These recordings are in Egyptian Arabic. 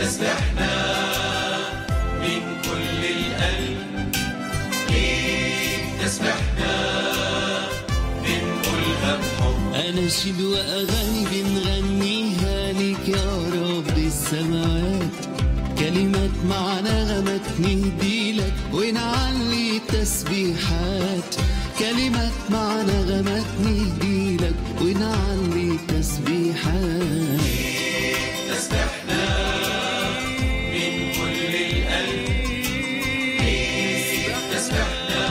تسبحنا من كل القلب ليك تسبحنا بنقولها بحب أناشيد وأغاني بنغنيها ليك يا رب السماوات كلمات مع نغمات نهدي لك ونعلي تسبيحات كلمات مع نغمات نهدي لك ونعلي تسبيحات تسبحنا من كل القلب ليك تسبحنا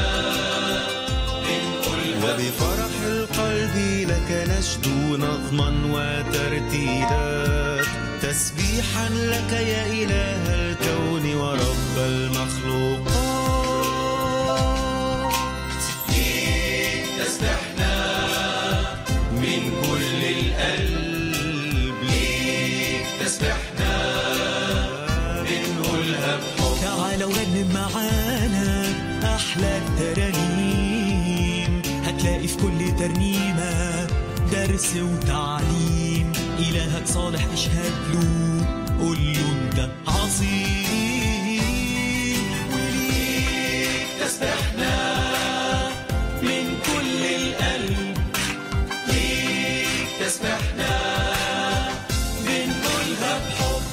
بنقولها وبفرح القلب لك نشدو نظما وترتيلات تسبيحا لك يا إله الكون ورب المخلوقات تسبحنا من كل القلب ليك تسبحنا بنقولها بحب تعال ورنم معانا أحلى الترانيم هتلاقي في كل ترنيمة درس وتعليم إلهك صالح اشهد له قول له أنت عظيم وليك تسبحنا من كل القلب ليك تسبحنا بنقولها بحب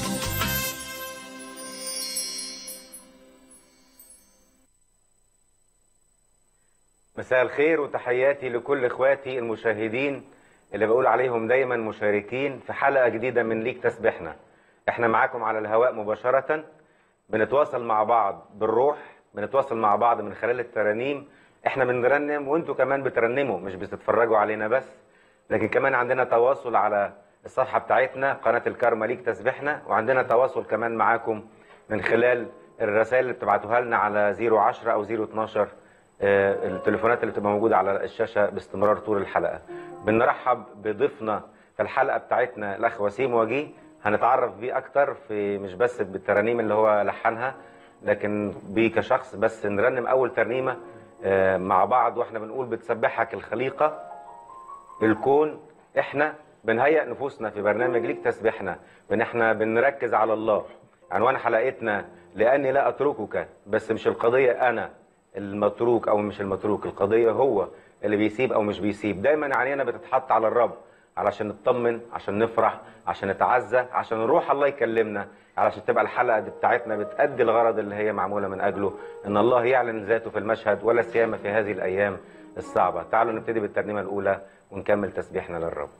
مساء الخير وتحياتي لكل اخواتي المشاهدين اللي بقول عليهم دايما مشاركين في حلقه جديده من ليك تسبحنا احنا معاكم على الهواء مباشره بنتواصل مع بعض بالروح بنتواصل مع بعض من خلال الترانيم احنا بنرنم وانتوا كمان بترنموا مش بتتفرجوا علينا بس لكن كمان عندنا تواصل على الصفحه بتاعتنا قناه الكارما ليك تسبحنا وعندنا تواصل كمان معاكم من خلال الرسائل اللي بتبعتوها لنا على 010 او 012 آه، التليفونات اللي بتبقى موجوده على الشاشه باستمرار طول الحلقه. بنرحب بضيفنا في الحلقه بتاعتنا الاخ وسيم وجيه هنتعرف بيه اكتر في مش بس بالترانيم اللي هو لحنها لكن بيه كشخص بس نرنم اول ترنيمه آه، مع بعض واحنا بنقول بتسبحك الخليقه الكون احنا بنهيئ نفوسنا في برنامج ليك تسبيحنا بان احنا بنركز على الله عنوان حلقتنا لاني لا اتركك بس مش القضيه انا المتروك او مش المتروك القضيه هو اللي بيسيب او مش بيسيب دايما عينينا بتتحط على الرب علشان نطمن عشان نفرح عشان نتعزى عشان نروح الله يكلمنا علشان تبقى الحلقه دي بتاعتنا بتأدي الغرض اللي هي معموله من اجله ان الله يعلن ذاته في المشهد ولا سيما في هذه الايام الصعبه تعالوا نبتدي بالترنيمه الاولى ونكمل تسبيحنا للرب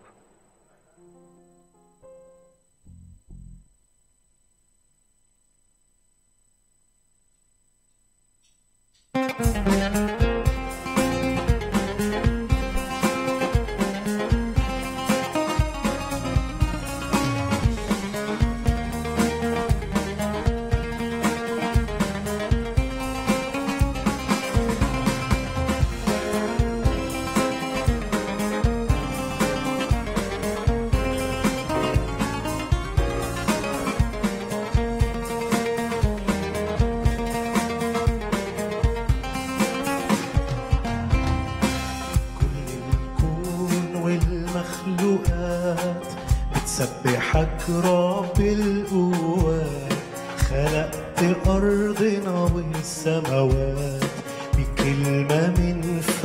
كل الكون والمخلوقات بتسبحك رب القوات خلقت أرضنا والسماوات بكلمة من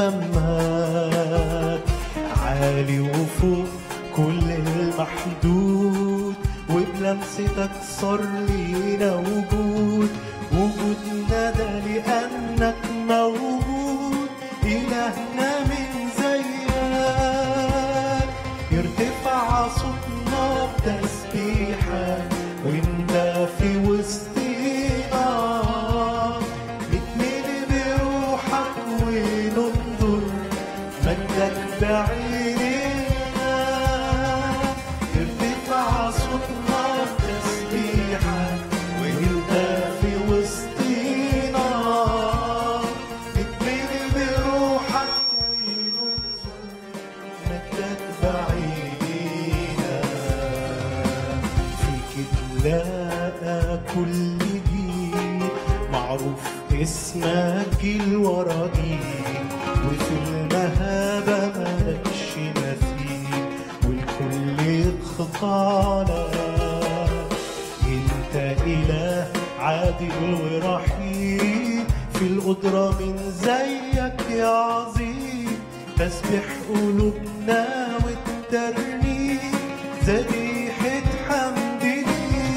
فمك عالي وفوق كل المحدود وبلمستك صار لينا وجود وجودنا ده لأنك موجود إلهنا من زيك يرتفع صوتنا بتسبيحك وانت في وسطنا نتملي بروحك وننظر مجدك بعينينا يرتفع صوتنا بتسبيحك وانت في وسطنا نتملي بروحك وننظر مجدك بعيدنا فيك تلاقى كل جيل معروف اسمك جيل ورا جيل وفي المهابة مالكش مثيل والكل يخضع لك انت عادل ورحيم في القدرة من زيك يا عظيم تسبح قلوبنا والترنيم ذبيحة حمد ليك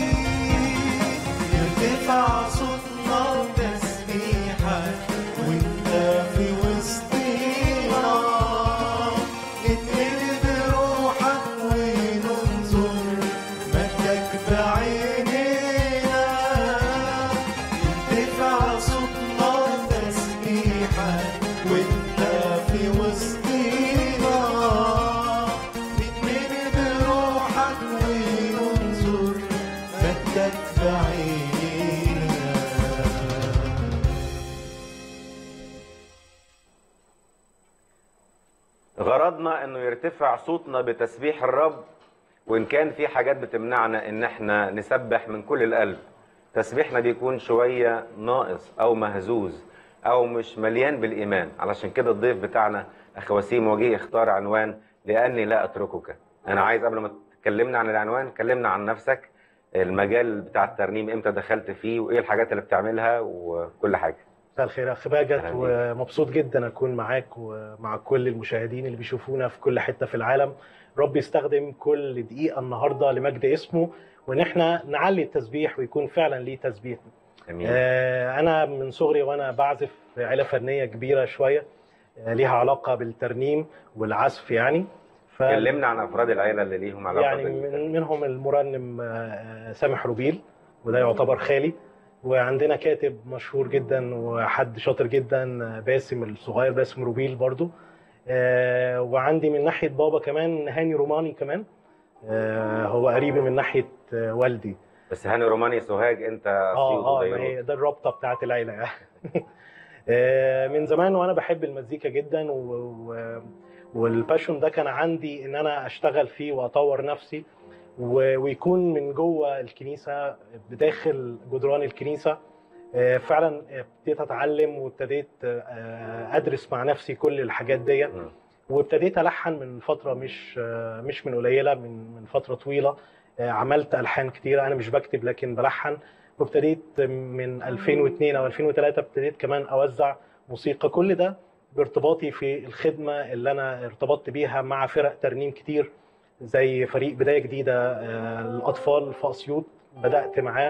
ارتفع صوتنا بتسبيحك وانت في وسطينا اتملي بروحك وننظر مجدك بعينينا ارتفع صوتنا بتسبيحك وانت في وسطينا اتملي بروحك وننظر مجدك بعينينا غرضنا انه يرتفع صوتنا بتسبيح الرب وان كان في حاجات بتمنعنا ان احنا نسبح من كل القلب تسبيحنا بيكون شويه ناقص او مهزوز او مش مليان بالايمان علشان كده الضيف بتاعنا اخ وسيم وجيه اختار عنوان لاني لا اتركك انا عايز قبل ما تكلمنا عن العنوان كلمنا عن نفسك المجال بتاع الترنيم امتى دخلت فيه وايه الحاجات اللي بتعملها وكل حاجه مساء الخير يا اخ باجت أهلا بيك. ومبسوط جدا اكون معاك ومع كل المشاهدين اللي بيشوفونا في كل حته في العالم رب يستخدم كل دقيقه النهارده لمجد اسمه وان احنا نعلي التسبيح ويكون فعلا ليه تسبيح امين آه، انا من صغري وانا بعزف في عيله فنيه كبيره شويه آه، ليها علاقه بالترنيم والعزف يعني ف... كلمنا عن افراد العيله اللي ليهم علاقه يعني بال- من منهم المرنم آه، سامح روبيل وده يعتبر خالي وعندنا كاتب مشهور جدا وحد شاطر جدا آه، باسم الصغير باسم روبيل برضو آه، وعندي من ناحيه بابا كمان هاني روماني كمان آه، هو قريبي من ناحيه آه، والدي بس هاني روماني سوهاج انت اه اسيوط اه ما وديروت. هي ده الرابطه بتاعت العيله يعني آه، من زمان وانا بحب المزيكا جدا و... و... والباشون ده كان عندي ان انا اشتغل فيه واطور نفسي و... ويكون من جوه الكنيسه بداخل جدران الكنيسه آه، فعلا ابتديت اتعلم وابتديت آه، ادرس مع نفسي كل الحاجات دي مم. وابتديت الحن من فتره مش آه، مش من قليله من من فتره طويله آه، عملت الحان كتيره انا مش بكتب لكن بلحن وابتديت من 2002 او 2003 ابتديت كمان اوزع موسيقى كل ده بارتباطي في الخدمه اللي انا ارتبطت بيها مع فرق ترنيم كتير زي فريق بدايه جديده آه، الاطفال في اسيوط بدات معاه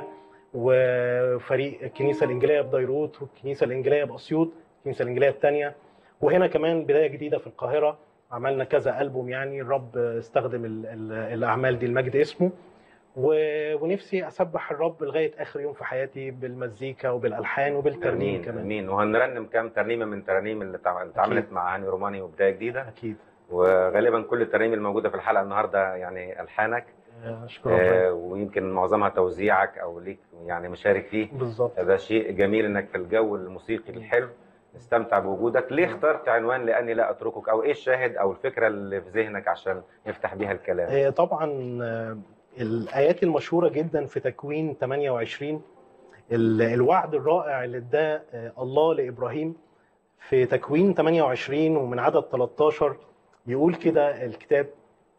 وفريق الكنيسه الانجيليه بديروت والكنيسه الانجيليه باسيوط الكنيسه الانجيليه الثانيه وهنا كمان بدايه جديده في القاهره عملنا كذا البوم يعني الرب استخدم ال- ال- الاعمال دي المجد اسمه و- ونفسي اسبح الرب لغايه اخر يوم في حياتي بالمزيكا وبالالحان وبالترنيم امين كمان امين وهنرنم كام ترنيمه من الترانيم اللي اتع- اللي اتعملت مع هاني روماني وبدايه جديده اكيد وغالبا كل الترانيم الموجوده في الحلقه النهارده يعني الحانك آه، اشكر ربنا آه ويمكن معظمها توزيعك او ليك يعني مشارك فيه بالظبط ده شيء جميل انك في الجو الموسيقي الحلو نستمتع بوجودك ليه اخترت عنوان لاني لا اتركك او ايه الشاهد او الفكره اللي في ذهنك عشان نفتح بيها الكلام آه، طبعا آه، الايات المشهوره جدا في تكوين 28 ال- الوعد الرائع اللي اداه آه، الله لابراهيم في تكوين 28 ومن عدد 13 يقول كده الكتاب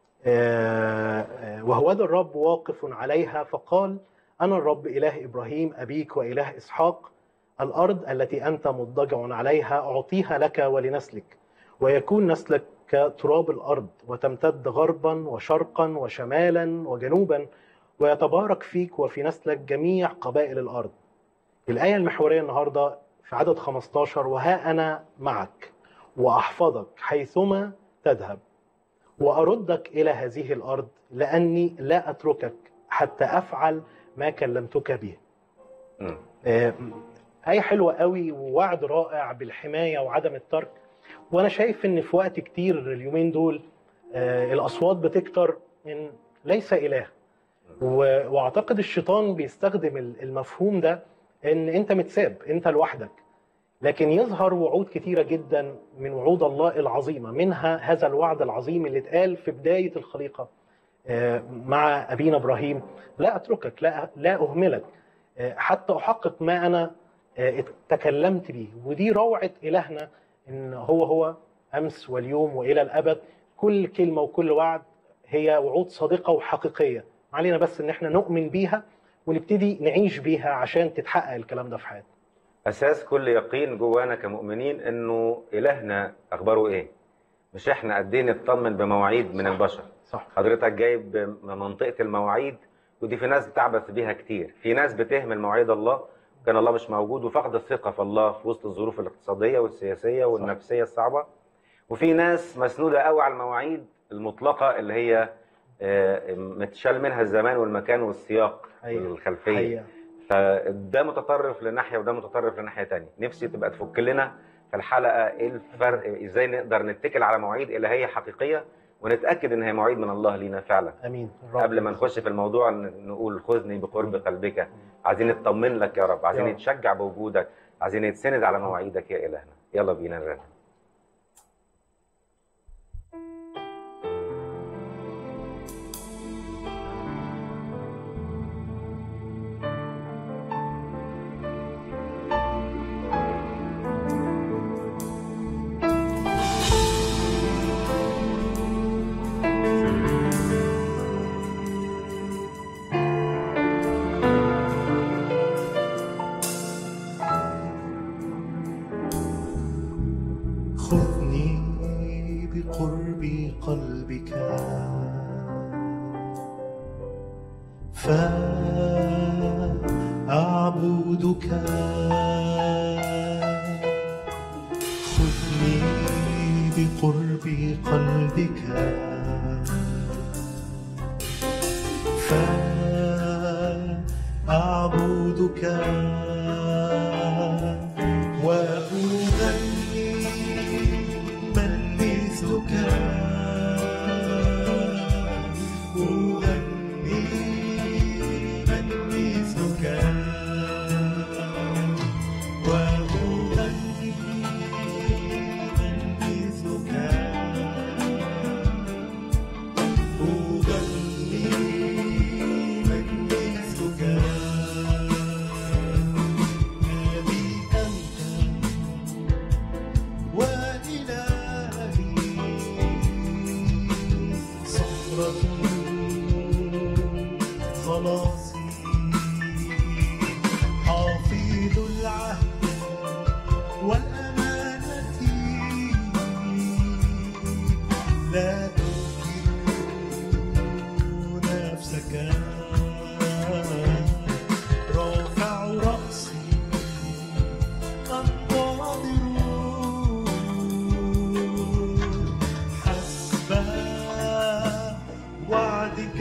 آه، آه، وهوذا الرب واقف عليها فقال انا الرب اله ابراهيم ابيك واله اسحاق الارض التي انت مضطجع عليها اعطيها لك ولنسلك ويكون نسلك كتراب الارض وتمتد غربا وشرقا وشمالا وجنوبا ويتبارك فيك وفي نسلك جميع قبائل الارض. الايه المحوريه النهارده في عدد 15 وها انا معك واحفظك حيثما تذهب واردك الى هذه الارض لاني لا اتركك حتى افعل ما كلمتك به. مم. آه، آية حلوة قوي ووعد رائع بالحماية وعدم الترك وأنا شايف إن في وقت كتير اليومين دول آه، الأصوات بتكتر إن ليس إله و- وأعتقد الشيطان بيستخدم ال- المفهوم ده إن أنت متساب أنت لوحدك لكن يظهر وعود كتيرة جدا من وعود الله العظيمة منها هذا الوعد العظيم اللي اتقال في بداية الخليقة آه، مع أبينا إبراهيم لا أتركك لا, لا أهملك آه، حتى أحقق ما أنا آه، تكلمت به ودي روعة إلهنا إن هو هو أمس واليوم وإلى الأبد كل كلمة وكل وعد هي وعود صادقة وحقيقية علينا بس إن احنا نؤمن بيها ونبتدي نعيش بيها عشان تتحقق الكلام ده في حياتنا اساس كل يقين جوانا كمؤمنين انه الهنا اخباره ايه مش احنا قدين نطمن بمواعيد من البشر صح حضرتك جايب من منطقه المواعيد ودي في ناس بتعبث بيها كتير في ناس بتهمل مواعيد الله كان الله مش موجود وفقد الثقه في الله في وسط الظروف الاقتصاديه والسياسيه والنفسيه الصعبه وفي ناس مسنوده قوي على المواعيد المطلقه اللي هي آه، متشال منها الزمان والمكان والسياق حقيقة. والخلفيه حقيقة. فده متطرف لناحيه وده متطرف لناحيه تانية نفسي تبقى تفك لنا في الحلقه ايه الفرق ازاي نقدر نتكل على مواعيد الهيه حقيقيه ونتاكد ان هي مواعيد من الله لينا فعلا امين الرب قبل ما نخش في الموضوع ن- نقول خذني بقرب قلبك عايزين نطمن لك يا رب عايزين يا رب. نتشجع بوجودك عايزين نتسند على مواعيدك يا الهنا يلا بينا نرنم خذني بقرب قلبك فأعبدك خذني بقرب قلبك فأعبدك وأغني من مثلك أغني من مثلك وأغني من مثلك أغني من مثلك أبي أنت وإلهي صخرة خلاصي حافظ العهد والأمانة لا تنكر نفسك رافع رأسي أنتظر حسب وعدك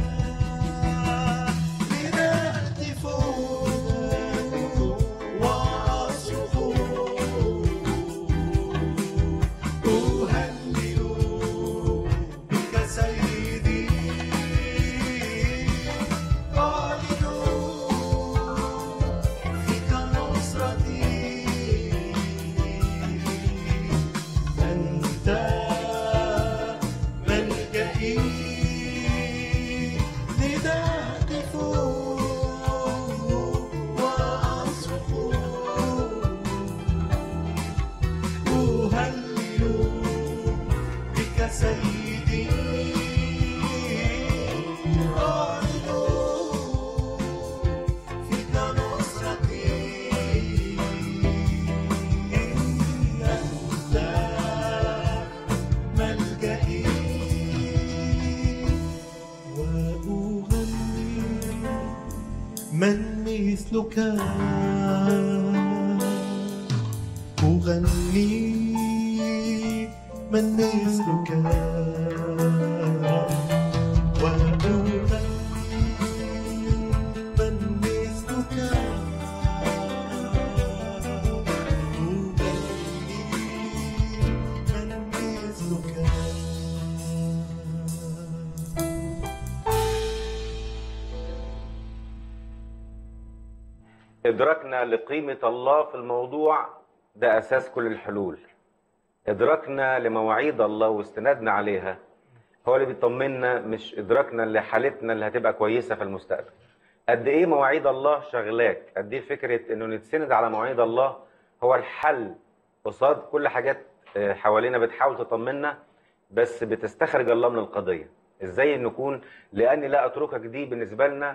لنهتف وأصرخ أهلل بك سيدي أعلن فيك نصرتي أنت ملجئي لنهتف وأصرخ أهلل بك سيدي أعلن فيك نصرتي أنت ملجئي وأغني من مثلك أغني من مثلك وأغني من مثلك أغني من مثلك إدراكنا لقيمة الله في الموضوع ده أساس كل الحلول إدراكنا لمواعيد الله واستنادنا عليها هو اللي بيطمنا مش إدراكنا لحالتنا اللي هتبقى كويسة في المستقبل قد إيه مواعيد الله شغلاك قد إيه فكرة إنه نتسند على مواعيد الله هو الحل قصاد كل حاجات آه، حوالينا بتحاول تطمنا بس بتستخرج الله من القضية إزاي نكون لأني لا أتركك دي بالنسبة لنا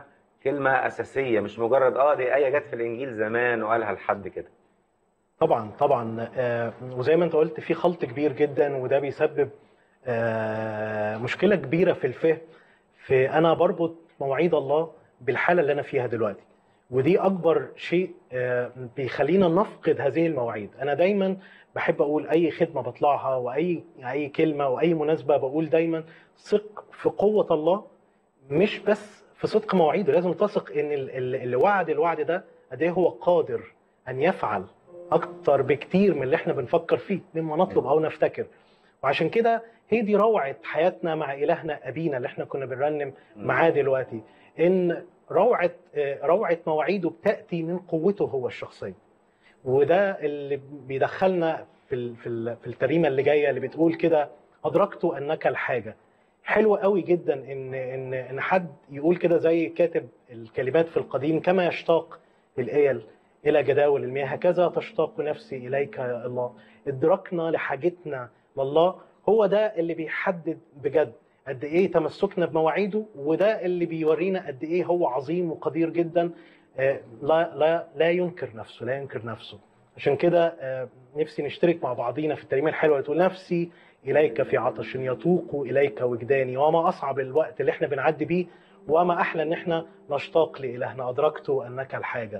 كلمه اساسيه مش مجرد اه دي ايه جت في الانجيل زمان وقالها لحد كده طبعا طبعا آه، وزي ما انت قلت في خلط كبير جدا وده بيسبب آه، مشكله كبيره في الفهم في انا بربط مواعيد الله بالحاله اللي انا فيها دلوقتي ودي اكبر شيء آه، بيخلينا نفقد هذه المواعيد انا دايما بحب اقول اي خدمه بطلعها واي اي كلمه واي مناسبه بقول دايما ثق في قوه الله مش بس في صدق مواعيده لازم تثق ان ال- ال- اللي وعد الوعد ده قد ايه هو قادر ان يفعل اكتر بكتير من اللي احنا بنفكر فيه مما نطلب او نفتكر وعشان كده هي دي روعه حياتنا مع الهنا ابينا اللي احنا كنا بنرنم معاه دلوقتي ان روعه آه، روعه مواعيده بتاتي من قوته هو الشخصيه وده اللي بيدخلنا في ال- في ال- في التريمه اللي جايه اللي بتقول كده ادركت انك الحاجه حلو قوي جدا ان ان ان حد يقول كده زي كاتب الكلمات في القديم كما يشتاق الايل الى جداول المياه هكذا تشتاق نفسي اليك يا الله ادراكنا لحاجتنا لله هو ده اللي بيحدد بجد قد ايه تمسكنا بمواعيده وده اللي بيورينا قد ايه هو عظيم وقدير جدا آه، لا لا لا ينكر نفسه لا ينكر نفسه عشان كده آه، نفسي نشترك مع بعضينا في التريمه الحلوه اللي تقول نفسي اليك في عطش يطوق اليك وجداني وما اصعب الوقت اللي احنا بنعدي بيه وما احلى ان احنا نشتاق لالهنا ادركت انك الحاجه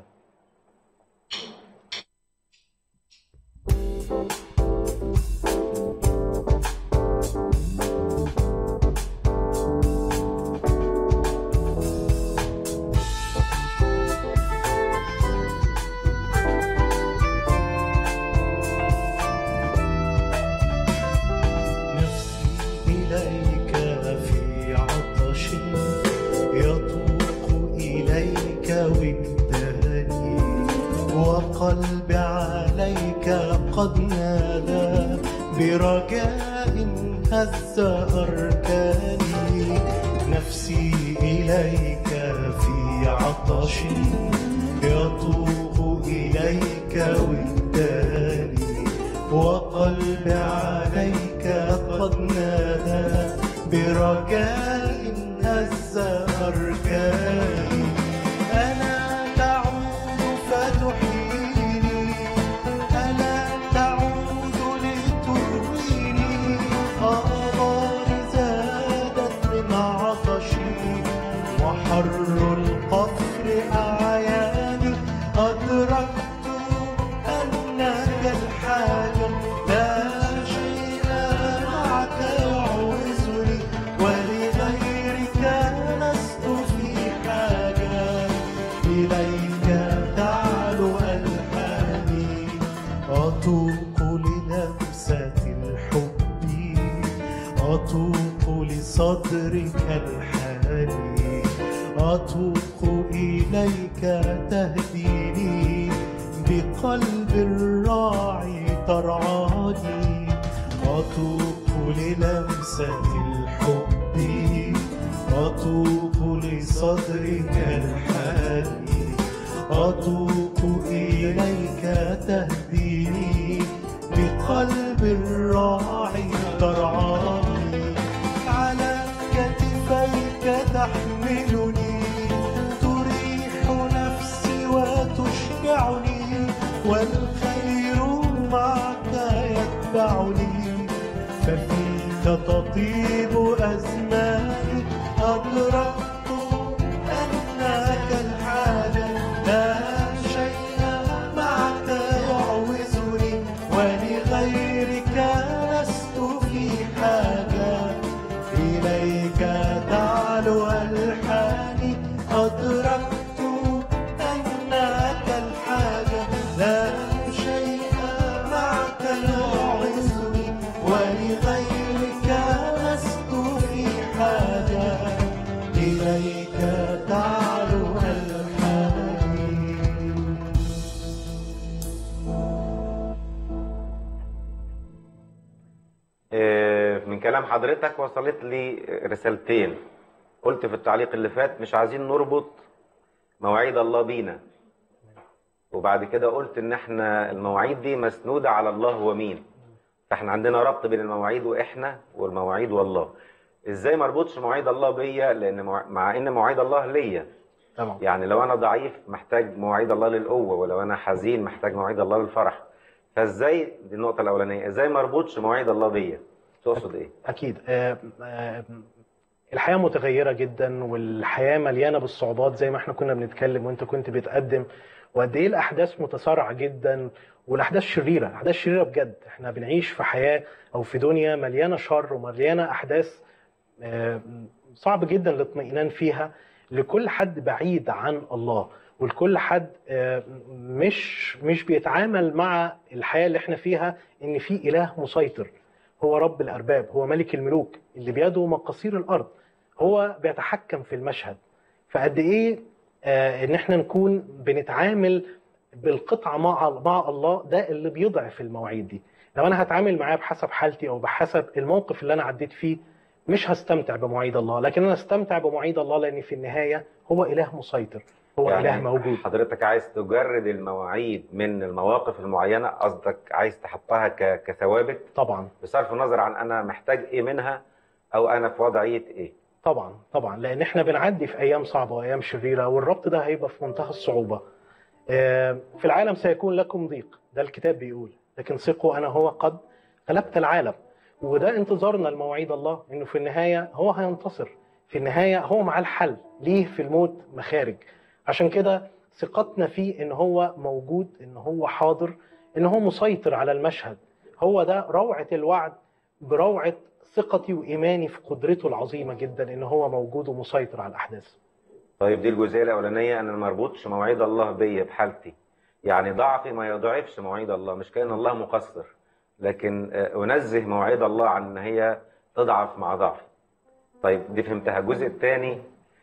نفسي إليك في عطش يطوق إليك وجداني وقلبي عليك قد نادى برجاء هز أركاني نفسي إليك في عطش يطوق إليك وجداني وقلبي عليك قد نادى برجاء هز أركاني أنا تعود فتحييني ألا تعود لترويني آباري زادت من عطشي وحر القفر أعياني أدركت أنك الحاجة لا شيء معك يعوزني ولغيرك لست في حاجة إليك تعلو ألحاني أتوق للمسة الحب أتوق لصدرك الحاني أتوق إليك تهديني بقلب الراعي ترعاني أتوق للمسة الحب أتوق لصدرك الحاني أتوق إليك تهديني بقلب الراعي ترعاني على كتفيك تحملني تريح نفسي وتشبعني والخير معك يتبعني ففيك تطيب أزماني أدركت أنك الحاجة لا شيء معك يعوزني ولغيرك لست في حاجة إليك تعلو ألحاني أدركت أنك الحاجة لا شيء معك يعوزني ولغيرك لست في حاجة إليك تعلو ألحاني آه، من كلام حضرتك وصلت لي رسالتين قلت في التعليق اللي فات مش عايزين نربط مواعيد الله بينا وبعد كده قلت ان احنا المواعيد دي مسنودة على الله هو مين فاحنا عندنا ربط بين المواعيد واحنا والمواعيد والله ازاي ما اربطش مواعيد الله بيا لان مع, مع ان مواعيد الله ليا طبعا يعني لو انا ضعيف محتاج مواعيد الله للقوه ولو انا حزين محتاج مواعيد الله للفرح فازاي دي النقطه الاولانيه ازاي ما اربطش مواعيد الله بيا تقصد ايه اكيد آه، آه، الحياه متغيره جدا والحياه مليانه بالصعوبات زي ما احنا كنا بنتكلم وانت كنت بتقدم وقد ايه الاحداث متسارعه جدا والاحداث شريره احداث شريره بجد احنا بنعيش في حياه او في دنيا مليانه شر ومليانه احداث آه، صعب جدا الاطمئنان فيها لكل حد بعيد عن الله ولكل حد آه، مش مش بيتعامل مع الحياه اللي احنا فيها ان في اله مسيطر هو رب الارباب هو ملك الملوك اللي بيده مقاصير الارض هو بيتحكم في المشهد فقد ايه آه، ان احنا نكون بنتعامل بالقطعه مع مع الله ده اللي بيضعف المواعيد دي لو انا هتعامل معاه بحسب حالتي او بحسب الموقف اللي انا عديت فيه مش هستمتع بمواعيد الله لكن انا استمتع بمواعيد الله لان في النهايه هو اله مسيطر هو يعني اله موجود حضرتك عايز تجرد المواعيد من المواقف المعينه قصدك عايز تحطها ك- كثوابت طبعا بصرف النظر عن انا محتاج ايه منها او انا في وضعيه ايه طبعا طبعا لان احنا بنعدي في ايام صعبه وايام شريره والربط ده هيبقى في منتهى الصعوبه آه، في العالم سيكون لكم ضيق ده الكتاب بيقول لكن ثقوا انا هو قد غلبت العالم وده انتظارنا لمواعيد الله انه في النهايه هو هينتصر في النهايه هو مع الحل ليه في الموت مخارج عشان كده ثقتنا فيه ان هو موجود ان هو حاضر ان هو مسيطر على المشهد هو ده روعه الوعد بروعه ثقتي وايماني في قدرته العظيمه جدا ان هو موجود ومسيطر على الاحداث طيب دي الجزئيه الاولانيه انا ما اربطش مواعيد الله بيا بحالتي يعني ضعفي ما يضعفش مواعيد الله مش كان الله مقصر لكن آه، انزه مواعيد الله عن ان هي تضعف مع ضعفي طيب دي فهمتها الجزء الثاني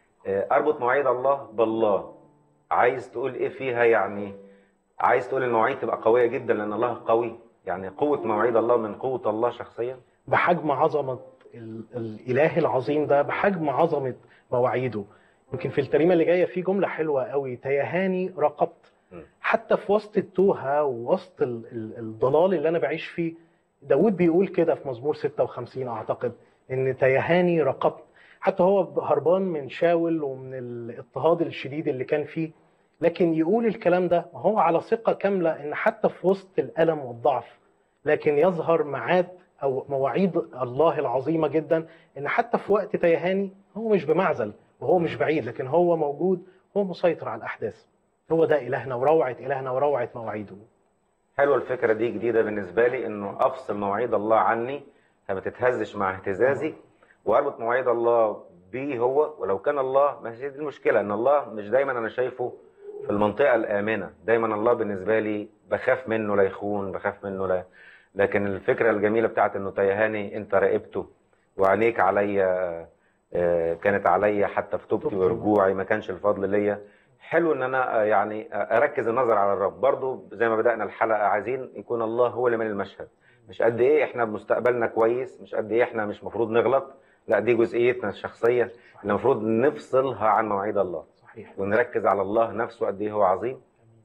اربط مواعيد الله بالله عايز تقول ايه فيها يعني عايز تقول المواعيد تبقى قويه جدا لان الله قوي يعني قوه مواعيد الله من قوه الله شخصيا بحجم عظمه ال- الاله العظيم ده بحجم عظمه مواعيده يمكن في التريمه اللي جايه في جمله حلوه قوي تيهاني رقبت م. حتى في وسط التوهه ووسط ال- ال- الضلال اللي انا بعيش فيه داود بيقول كده في مزمور 56 اعتقد ان تيهاني رقبت حتى هو هربان من شاول ومن الاضطهاد الشديد اللي كان فيه لكن يقول الكلام ده هو على ثقه كامله ان حتى في وسط الالم والضعف لكن يظهر معاد او مواعيد الله العظيمه جدا ان حتى في وقت تيهاني هو مش بمعزل وهو مش بعيد لكن هو موجود هو مسيطر على الاحداث هو ده الهنا وروعه الهنا وروعه مواعيده حلوه الفكره دي جديده بالنسبه لي انه افصل مواعيد الله عني فما تتهزش مع اهتزازي واربط مواعيد الله بيه هو ولو كان الله ما هي دي المشكله ان الله مش دايما انا شايفه في المنطقه الامنه دايما الله بالنسبه لي بخاف منه لا يخون بخاف منه لا لكن الفكره الجميله بتاعت انه تيهاني انت راقبته وعينيك عليا آه، كانت عليا حتى في توبتي ورجوعي ما كانش الفضل ليا حلو ان انا آه، يعني آه، اركز النظر على الرب برضو زي ما بدانا الحلقه عايزين يكون الله هو اللي من المشهد مش قد ايه احنا مستقبلنا كويس مش قد ايه احنا مش مفروض نغلط لا دي جزئيتنا الشخصيه اللي المفروض نفصلها عن مواعيد الله صحيح ونركز على الله نفسه قد ايه هو عظيم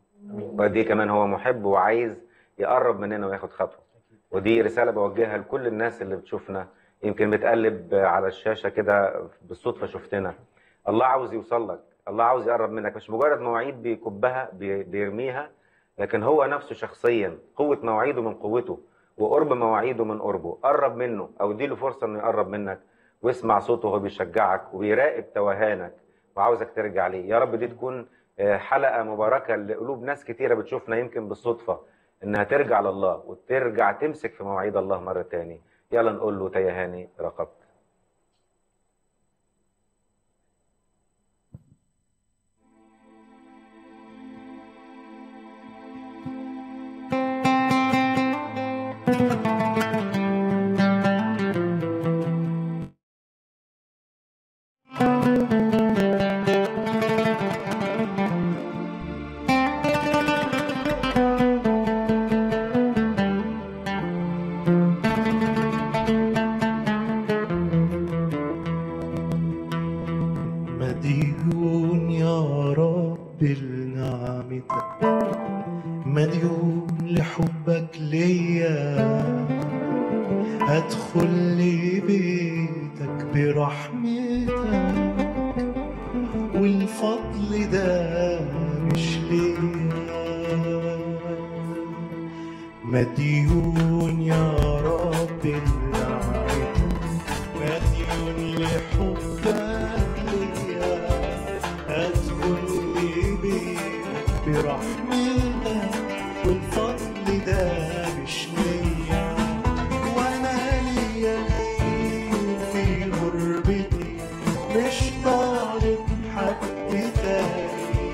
وقد ايه كمان هو محب وعايز يقرب مننا وياخد خطوه ودي رساله بوجهها لكل الناس اللي بتشوفنا يمكن بتقلب على الشاشه كده بالصدفه شفتنا الله عاوز يوصل لك الله عاوز يقرب منك مش مجرد مواعيد بيكبها بي- بيرميها لكن هو نفسه شخصيا قوه مواعيده من قوته وقرب مواعيده من قربه قرب منه او اديله فرصه انه يقرب منك واسمع صوته وهو بيشجعك وبيراقب توهانك وعاوزك ترجع ليه يا رب دي تكون آه، حلقه مباركه لقلوب ناس كتيره بتشوفنا يمكن بالصدفه انها ترجع لله وترجع تمسك في مواعيد الله مره تاني يلا نقول له تيهاني رقبت مديون يا رب لنعمتك مديون لحبك ليا ادخل لبيتك برحمتك والف والفضل ده مش ليا مديون يا رب النعمة مديون لحبك ليا أدخل بيتك برحمتك والفضل ده مش ليا وانا ليا ليه في غربتي مش طالب حد تاني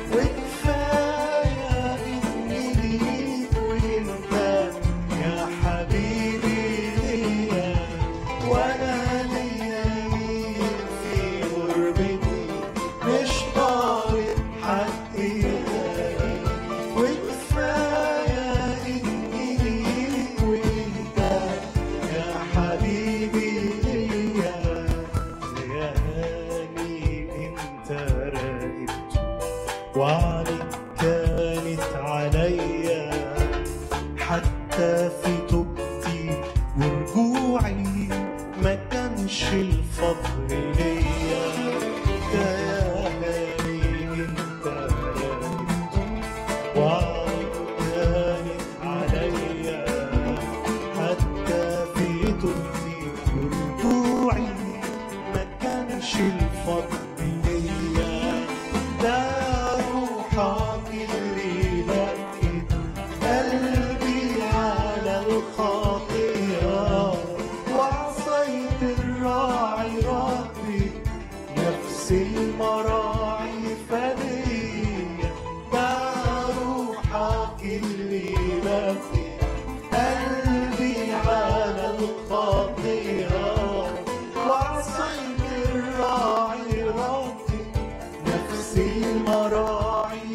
وكفايه اني ليك وانت يا حبيبي ليا وانا ليا ليه في غربتي مش طالب حد تاني وكفايه اني ليك وانت يا حبيبي ليا يا هاني انت راقبت وعليك كانت عليا حتى في توبتي ورجوعي ما كانش الفضل ليا يا هاني انت راقبت وعليك كانت عليا حتى في توبتي ورجوعي ما كانش الفضل ليا ده روحك اللي لكت قلبي على الخطيئة وعصيت الراعي ربي نفس المراعي فدية ده روحك اللي لكت قلبي على الخطيئة وعصيت الراعي ربي نفس المراعي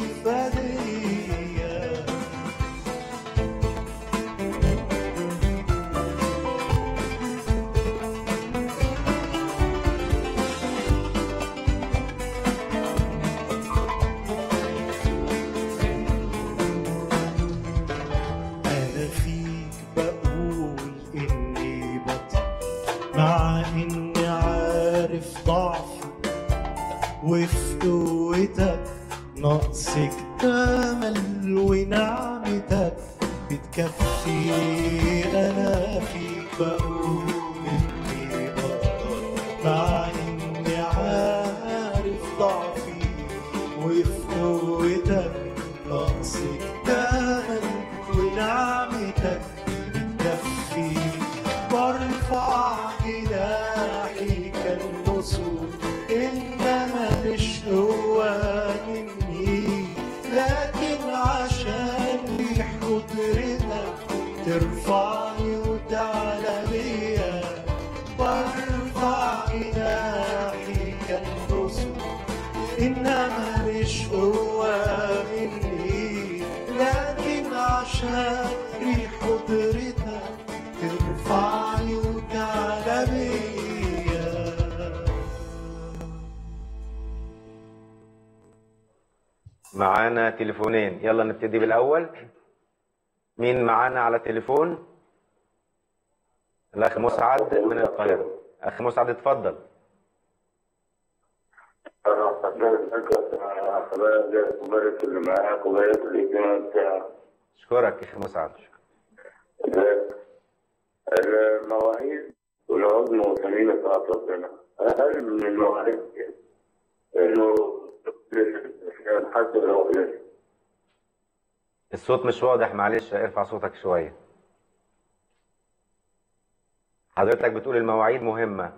فدية أنا فيك بقول إني بطل مع إني عارف ضعفي وفي قوتك نقصك تمل ونعمتك بتكفي أنا فيك بقول إني بطل مع إني عارف ضعفي وفي قوتك نقصك تمل ونعمتك بتكفي برفع جناحي كالنسور انما مش هو مني لكن عشان ريح قدرتك ترفعني وتعلى بيا برفع جناحي كالنسور إنما مش هو مني لكن عشان ريح قدرتك ترفعني وتعلى بيا معانا تليفونين يلا نبتدي بالأول مين معانا على التليفون الأخ مسعد من القاهرة أخ مسعد اتفضل وبارك اللي معاك وبارك الاجتماع بتاعك أشكرك يا أخي مسعد المواعيد والعظم والثمينة بتاعت ربنا أقل من المواعيد إنه حتى لو قلت الصوت مش واضح معلش ارفع صوتك شوية حضرتك بتقول المواعيد مهمة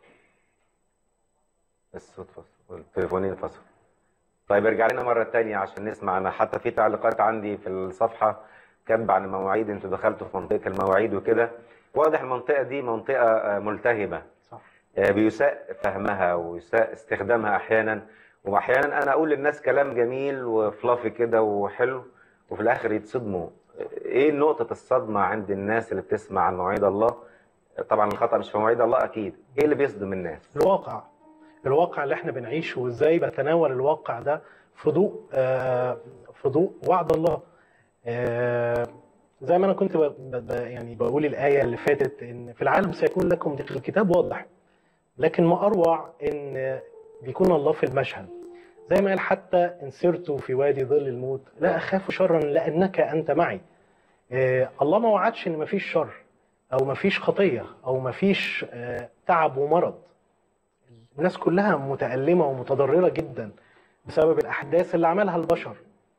الصوت فصل التليفونين فصل طيب ارجع لنا مرة تانية عشان نسمع أنا حتى في تعليقات عندي في الصفحة كاتبة عن المواعيد انتوا دخلتوا في منطقة المواعيد وكده واضح المنطقة دي منطقة آه، ملتهبة صح. آه، بيساء فهمها ويساء استخدامها أحيانا وأحيانا أنا أقول للناس كلام جميل وفلافي كده وحلو وفي الآخر يتصدموا إيه نقطة الصدمة عند الناس اللي بتسمع عن مواعيد الله طبعا الخطأ مش في مواعيد الله أكيد إيه اللي بيصدم الناس الواقع الواقع اللي احنا بنعيشه وازاي بتناول الواقع ده في ضوء آه، في ضوء وعد الله آه، زي ما انا كنت ب... ب... ب- يعني بقول الايه اللي فاتت ان في العالم سيكون لكم الكتاب واضح لكن ما اروع ان بيكون الله في المشهد زي ما قال حتى ان سرت في وادي ظل الموت لا اخاف شرا لانك انت معي آه، الله ما وعدش ان مفيش شر او مفيش خطيه او مفيش آه، تعب ومرض الناس كلها متألمة ومتضررة جدا بسبب الأحداث اللي عملها البشر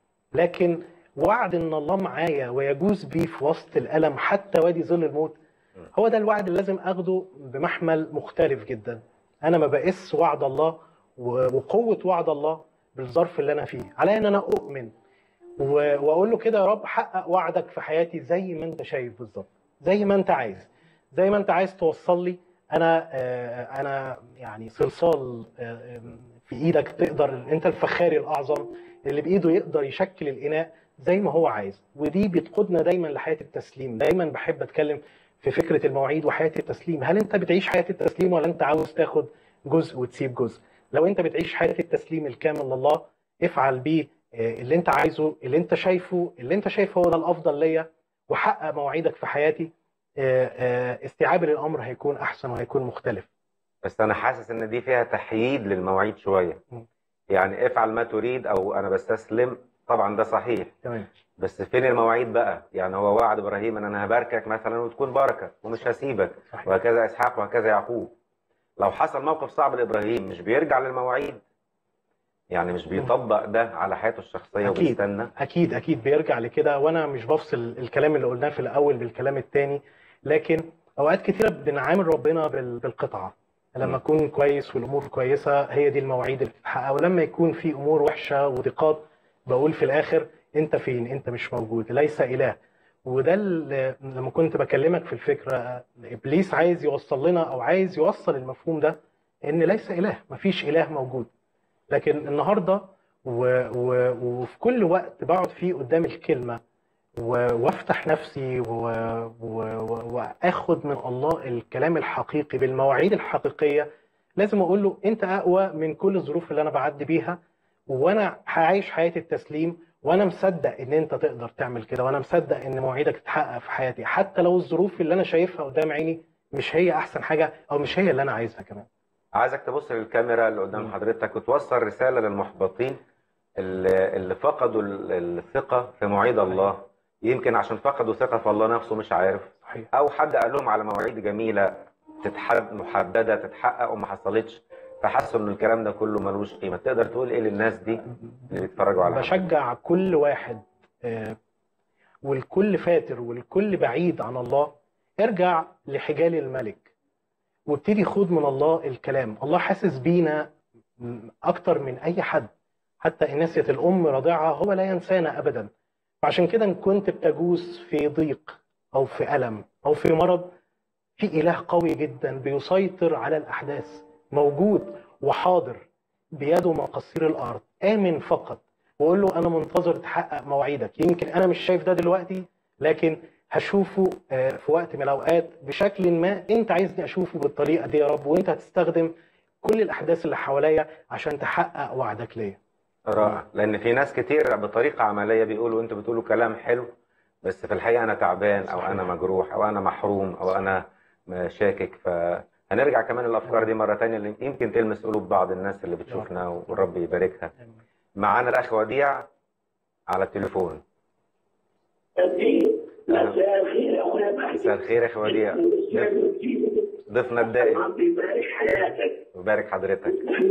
لكن وعد إن الله معايا ويجوز بي في وسط الألم حتى وادي ظل الموت هو ده الوعد اللي لازم أخده بمحمل مختلف جدا أنا ما بقيس وعد الله و- وقوة وعد الله بالظرف اللي أنا فيه على إن أنا أؤمن و- وأقول له كده يا رب حقق وعدك في حياتي زي ما أنت شايف بالظبط زي ما أنت عايز زي ما أنت عايز توصل لي انا آه، انا يعني صلصال آه، في ايدك تقدر انت الفخاري الاعظم اللي بايده يقدر يشكل الاناء زي ما هو عايز ودي بتقودنا دايما لحياه التسليم دايما بحب اتكلم في فكره المواعيد وحياه التسليم هل انت بتعيش حياه التسليم ولا انت عاوز تاخد جزء وتسيب جزء لو انت بتعيش حياه التسليم الكامل لله افعل بيه آه، اللي انت عايزه اللي انت شايفه اللي انت شايفه هو ده الافضل ليا وحقق مواعيدك في حياتي آه، آه، استيعابي للامر هيكون احسن وهيكون مختلف بس انا حاسس ان دي فيها تحييد للمواعيد شويه م. يعني افعل ما تريد او انا بستسلم طبعا ده صحيح تمام بس فين المواعيد بقى يعني هو وعد ابراهيم ان انا هباركك مثلا وتكون بركه ومش هسيبك صحيح. وهكذا اسحاق وهكذا يعقوب لو حصل موقف صعب لابراهيم مش بيرجع للمواعيد يعني مش بيطبق ده على حياته الشخصيه أكيد. وبيستنى اكيد اكيد بيرجع لكده وانا مش بفصل الكلام اللي قلناه في الاول بالكلام التاني لكن اوقات كتيره بنعامل ربنا بال- بالقطعه لما م. اكون كويس والامور كويسه هي دي المواعيد اللي بتتحقق ولما يكون في امور وحشه وضيقات بقول في الاخر انت فين انت مش موجود ليس اله وده اللي لما كنت بكلمك في الفكره ابليس عايز يوصل لنا او عايز يوصل المفهوم ده ان ليس اله مفيش اله موجود لكن النهارده و... و... وفي كل وقت بقعد فيه قدام الكلمه و... وافتح نفسي و... و... و... واخد من الله الكلام الحقيقي بالمواعيد الحقيقيه لازم اقول له انت اقوى من كل الظروف اللي انا بعدي بيها وانا هعيش حياه التسليم وانا مصدق ان انت تقدر تعمل كده وانا مصدق ان مواعيدك تتحقق في حياتي حتى لو الظروف اللي انا شايفها قدام عيني مش هي احسن حاجه او مش هي اللي انا عايزها كمان عايزك تبص للكاميرا اللي قدام م. حضرتك وتوصل رساله للمحبطين اللي اللي فقدوا ال- الثقه في مواعيد الله يمكن عشان فقدوا ثقه في الله نفسه مش عارف صحيح او حد قال لهم على مواعيد جميله تتحد محدده تتحقق وما حصلتش فحسوا ان الكلام ده كله ملوش قيمه تقدر تقول ايه للناس دي اللي بيتفرجوا على حضرتك؟ بشجع كل واحد آه، والكل فاتر والكل بعيد عن الله ارجع لحجال الملك وابتدي خد من الله الكلام الله حاسس بينا م- اكتر من اي حد حتى ان نسيت الام رضيعها هو لا ينسانا ابدا فعشان كده ان كنت بتجوز في ضيق او في الم او في مرض في اله قوي جدا بيسيطر على الاحداث موجود وحاضر بيده مقاصير الارض امن فقط وقول له انا منتظر تحقق مواعيدك يمكن انا مش شايف ده دلوقتي لكن هشوفه آه، في وقت من الاوقات بشكل ما انت عايزني اشوفه بالطريقه دي يا رب وانت هتستخدم كل الاحداث اللي حواليا عشان تحقق وعدك ليا رائع لان في ناس كتير بطريقه عمليه بيقولوا انتوا بتقولوا كلام حلو بس في الحقيقه انا تعبان او صحيح. انا مجروح او انا محروم او انا شاكك فهنرجع كمان للافكار دي مره تانية اللي يمكن تلمس قلوب بعض الناس اللي بتشوفنا والرب يباركها معانا الاخ وديع على التليفون مساء الخير يا اخويا مهدي مساء الخير يا اخي وديع ضيفنا الدائم ربي يبارك حياتك ويبارك حضرتك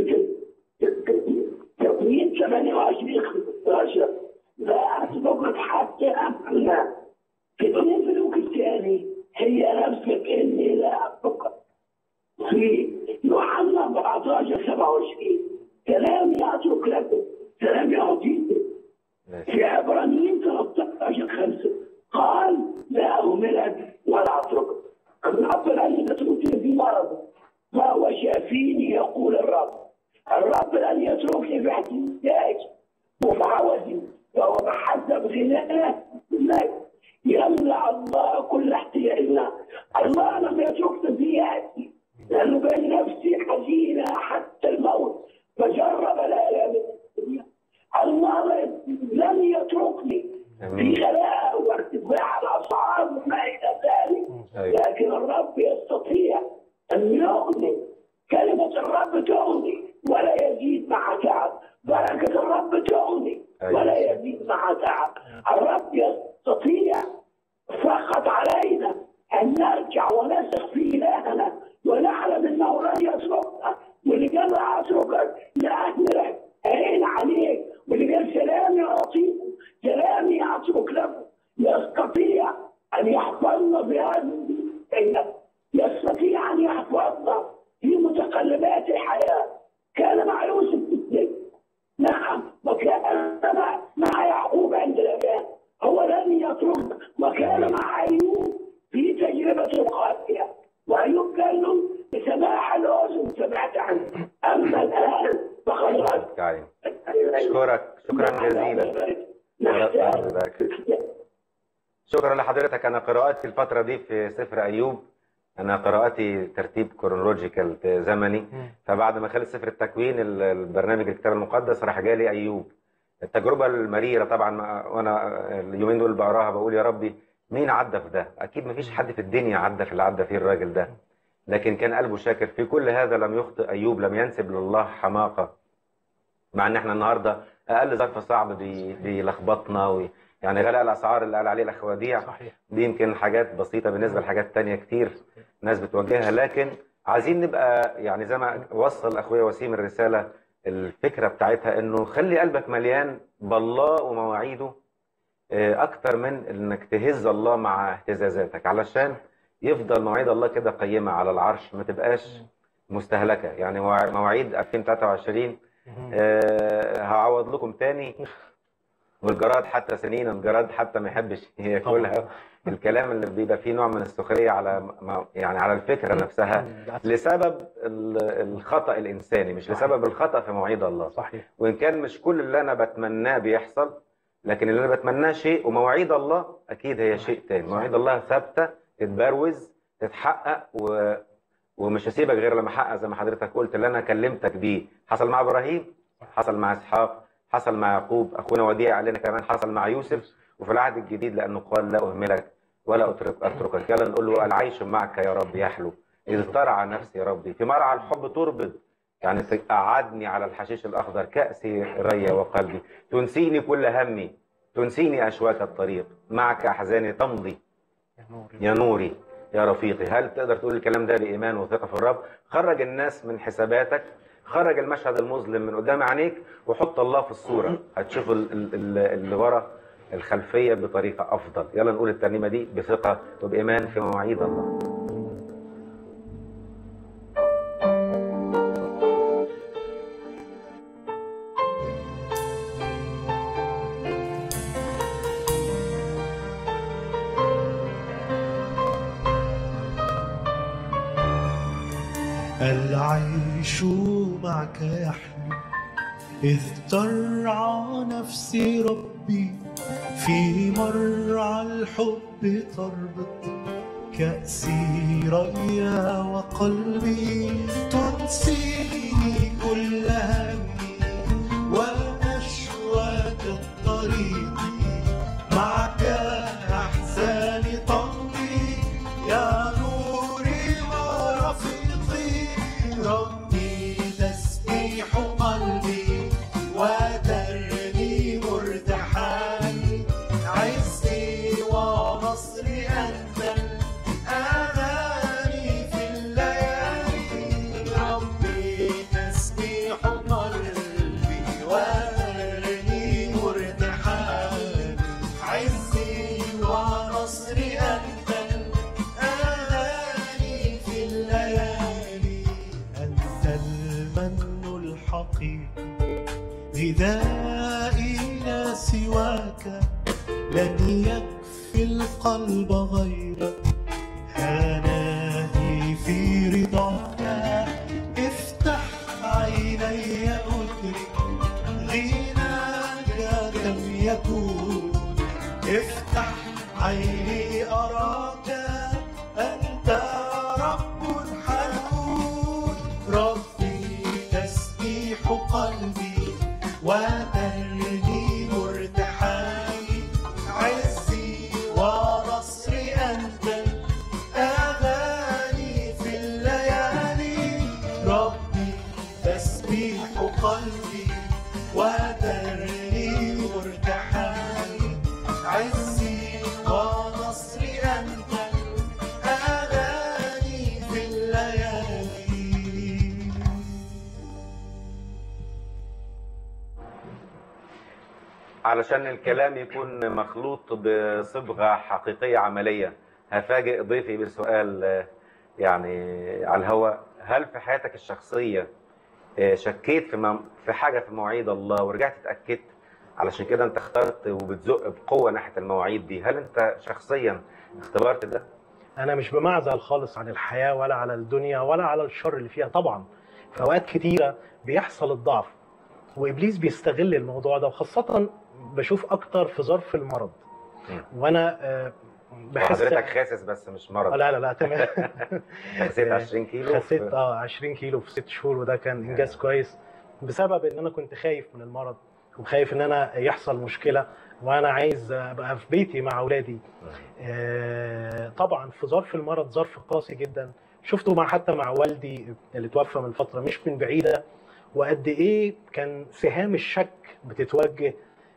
تقويم 28 15 لا أسبقت حتى أمنا في الملوك الثاني هي نفسك إني لا أسبقت في يوحنا 14 27 كلام يترك لكم كلام يعطيكم في عبرانيين 13 5 قال لا أهملك ولا أتركك الرب لن يتركني في مرض فهو شافيني يقول الرب الرب لن يتركني في احتياج ومعوزي فهو بحسب غناه لك يملأ الله كل احتياجنا الله لم يتركنا في يأتي لأنه بين نفسي حزينة حتى الموت فجرب لا الدنيا الله لم يتركني في غلاء وارتفاع الأسعار وما إلى ذلك أيوة. لكن الرب يستطيع أن يغني كلمة الرب تغني ولا يزيد مع تعب ولا أيوة. ولا يزيد مع تعب الرب يستطيع فقط علينا ان نرجع ونثق في الهنا ونعلم انه لن يتركنا واللي قال لا اتركك لاهملك عين عليك واللي قال سلامي اعطيكم سلامي اترك لكم يستطيع ان يحفظنا بهذه الكلمه يستطيع ان يحفظنا في متقلبات الحياه كان مع يوسف في السجن نعم وكان مع, مع يعقوب عند الأبان هو لن يتركنا وكان مع أيوب في تجربة القاسية وأيوب قال له بسماح الأذن سمعت عنه أما الآن فقد رد تعالي. أشكرك شكرا جزيلا ربنا يبارك فيك. شكرا لحضرتك انا قراءاتي الفتره دي في سفر ايوب انا قراءتي ترتيب كرونولوجيكال زمني فبعد ما خلص سفر التكوين ال- البرنامج الكتاب المقدس راح جالي ايوب التجربه المريره طبعا ما- وانا اليومين دول بقراها بقول يا ربي مين عدى في ده اكيد ما فيش حد في الدنيا عدى في اللي عدى فيه الراجل ده لكن كان قلبه شاكر في كل هذا لم يخطئ ايوب لم ينسب لله حماقه مع ان احنا النهارده اقل ظرف صعب بي- بيلخبطنا وي- يعني غلاء الاسعار اللي قال عليه الاخ وديع صحيح دي يمكن حاجات بسيطه بالنسبه لحاجات تانية كتير ناس بتواجهها لكن عايزين نبقى يعني زي ما وصل اخويا وسيم الرساله الفكره بتاعتها انه خلي قلبك مليان بالله ومواعيده آه، اكتر من انك تهز الله مع اهتزازاتك علشان يفضل مواعيد الله كده قيمه على العرش ما تبقاش مستهلكه يعني مواع- مواعيد 2023 آه، هعوض لكم تاني والجراد حتى سنين الجراد حتى ما يحبش ياكلها الكلام اللي بيبقى فيه نوع من السخريه على م- يعني على الفكره نفسها لسبب ال- الخطا الانساني مش لسبب الخطا في مواعيد الله صحيح وان كان مش كل اللي انا بتمناه بيحصل لكن اللي انا بتمناه شيء ومواعيد الله اكيد هي شيء تاني مواعيد الله ثابته تتبروز تتحقق و... ومش هسيبك غير لما احقق زي ما حضرتك قلت اللي انا كلمتك بيه حصل مع ابراهيم حصل مع اسحاق حصل مع يعقوب اخونا وديع قال لنا كمان حصل مع يوسف وفي العهد الجديد لانه قال لا اهملك ولا اترك اتركك يلا نقول له العيش معك يا رب يحلو اذ ترعى نفسي يا ربي في مرعى الحب تربض يعني تقعدني على الحشيش الاخضر كاسي ريا وقلبي تنسيني كل همي تنسيني اشواك الطريق معك احزاني تمضي يا نوري يا نوري يا رفيقي هل تقدر تقول الكلام ده بإيمان وثقة في الرب خرج الناس من حساباتك خرج المشهد المظلم من قدام عينيك وحط الله في الصورة هتشوف ال- ال- ال- اللي ورا الخلفية بطريقة أفضل يلا نقول الترنيمة دي بثقة وبإيمان في مواعيد الله العيش معك يحلو إذ ترعى نفسي ربي في مرعى الحب تربط كأسي ريا وقلبي تنسيني كل همي ونشوة الطريق معك أحزاني تمضي يا نوري ورفيقي ربي تسبيح قلبي وترنيم ارتحالي عزي ونصري أنت الأغاني في الليالي ربي تسبيح قلبي وترنيم ارتحالي عزي ونصري أنت الأغاني في الليالي أنت المن الحقيقي غذائي لا سواك لن يكفي القلب غيرك هنائي في رضاك افتح عيني أدرك غناك كم يكون افتح عيني أراك أنت رب حنون ربي تسبيح قلبي وترنيم ارتحالي عزي ونصري أنت الأغاني في الليالي ربي تسبيح قلبي وترنيم علشان الكلام يكون مخلوط بصبغة حقيقية عملية هفاجئ ضيفي بسؤال آه، يعني على الهواء هل في حياتك الشخصية آه، شكيت في مم- في حاجة في مواعيد الله ورجعت اتأكدت علشان كده انت اخترت وبتزق بقوة ناحية المواعيد دي هل انت شخصيا اختبرت ده؟ انا مش بمعزل خالص عن الحياه ولا على الدنيا ولا على الشر اللي فيها طبعا في اوقات كتيره بيحصل الضعف وابليس بيستغل الموضوع ده وخاصه بشوف اكتر في ظرف المرض وانا آه، بحس وحضرتك خاسس بس مش مرض لا لا لا تمام خسيت 20 كيلو خسيت في- اه 20 كيلو في ست شهور وده كان انجاز كويس بسبب ان انا كنت خايف من المرض وخايف ان انا يحصل مشكله وانا عايز ابقى في بيتي مع اولادي آه، طبعا في ظرف المرض ظرف قاسي جدا شفته مع حتى مع والدي اللي توفى من فتره مش من بعيده وقد ايه كان سهام الشك بتتوجه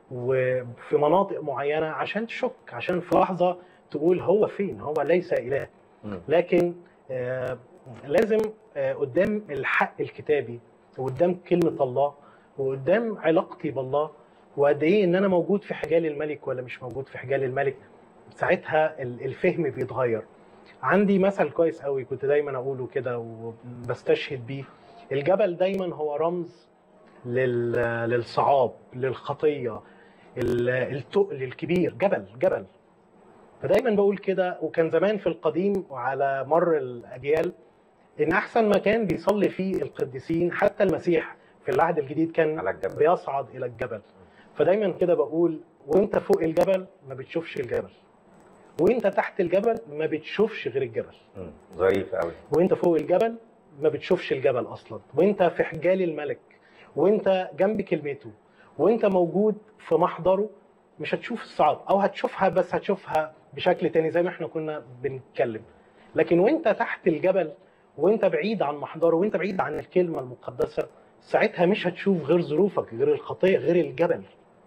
وفي مناطق معينه عشان تشك عشان في لحظه تقول هو فين هو ليس اله مم. لكن آه، لازم آه، قدام الحق الكتابي وقدام كلمه الله وقدام علاقتي بالله وقد ايه ان انا موجود في حجال الملك ولا مش موجود في حجال الملك ساعتها ال- الفهم بيتغير عندي مثل كويس قوي كنت دايما اقوله كده وبستشهد بيه الجبل دايما هو رمز لل... للصعاب للخطيه ال- التقل الكبير جبل جبل فدايما بقول كده وكان زمان في القديم وعلى مر الاجيال ان احسن مكان بيصلي فيه القديسين حتى المسيح في العهد الجديد كان على الجبل بيصعد الى الجبل فدايما كده بقول وانت فوق الجبل ما بتشوفش الجبل وانت تحت الجبل ما بتشوفش غير الجبل مم. ظريف قوي وانت فوق الجبل ما بتشوفش الجبل اصلا وانت في حجال الملك وانت جنب كلمته وانت موجود في محضره مش هتشوف الصعاب او هتشوفها بس هتشوفها بشكل تاني زي ما احنا كنا بنتكلم لكن وانت تحت الجبل وانت بعيد عن محضره وانت بعيد عن الكلمه المقدسه ساعتها مش هتشوف غير ظروفك غير الخطيه غير الجبل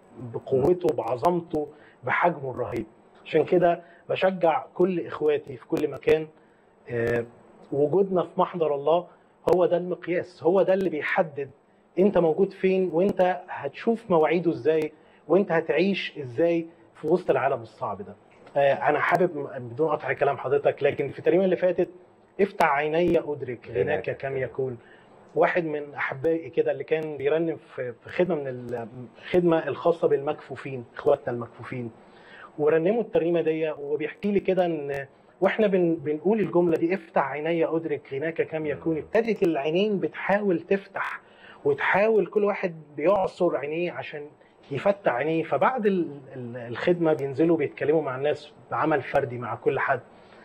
بقوته بعظمته بحجمه الرهيب عشان كده بشجع كل اخواتي في كل مكان آه، وجودنا في محضر الله هو ده المقياس هو ده اللي بيحدد انت موجود فين وانت هتشوف مواعيده ازاي وانت هتعيش ازاي في وسط العالم الصعب ده آه، انا حابب م- بدون قطع كلام حضرتك لكن في الترنيمه اللي فاتت افتح عيني ادرك غناك كم يكون واحد من احبائي كده اللي كان بيرنم في في خدمه من الخدمه الخاصه بالمكفوفين اخواتنا المكفوفين ورنموا الترنيمه دي وبيحكي لي كده ان واحنا بن بنقول الجمله دي افتح عيني ادرك غناك كم يكون ابتدت العينين بتحاول تفتح وتحاول كل واحد بيعصر عينيه عشان يفتح عينيه فبعد ال- ال- الخدمه بينزلوا بيتكلموا مع الناس بعمل فردي مع كل حد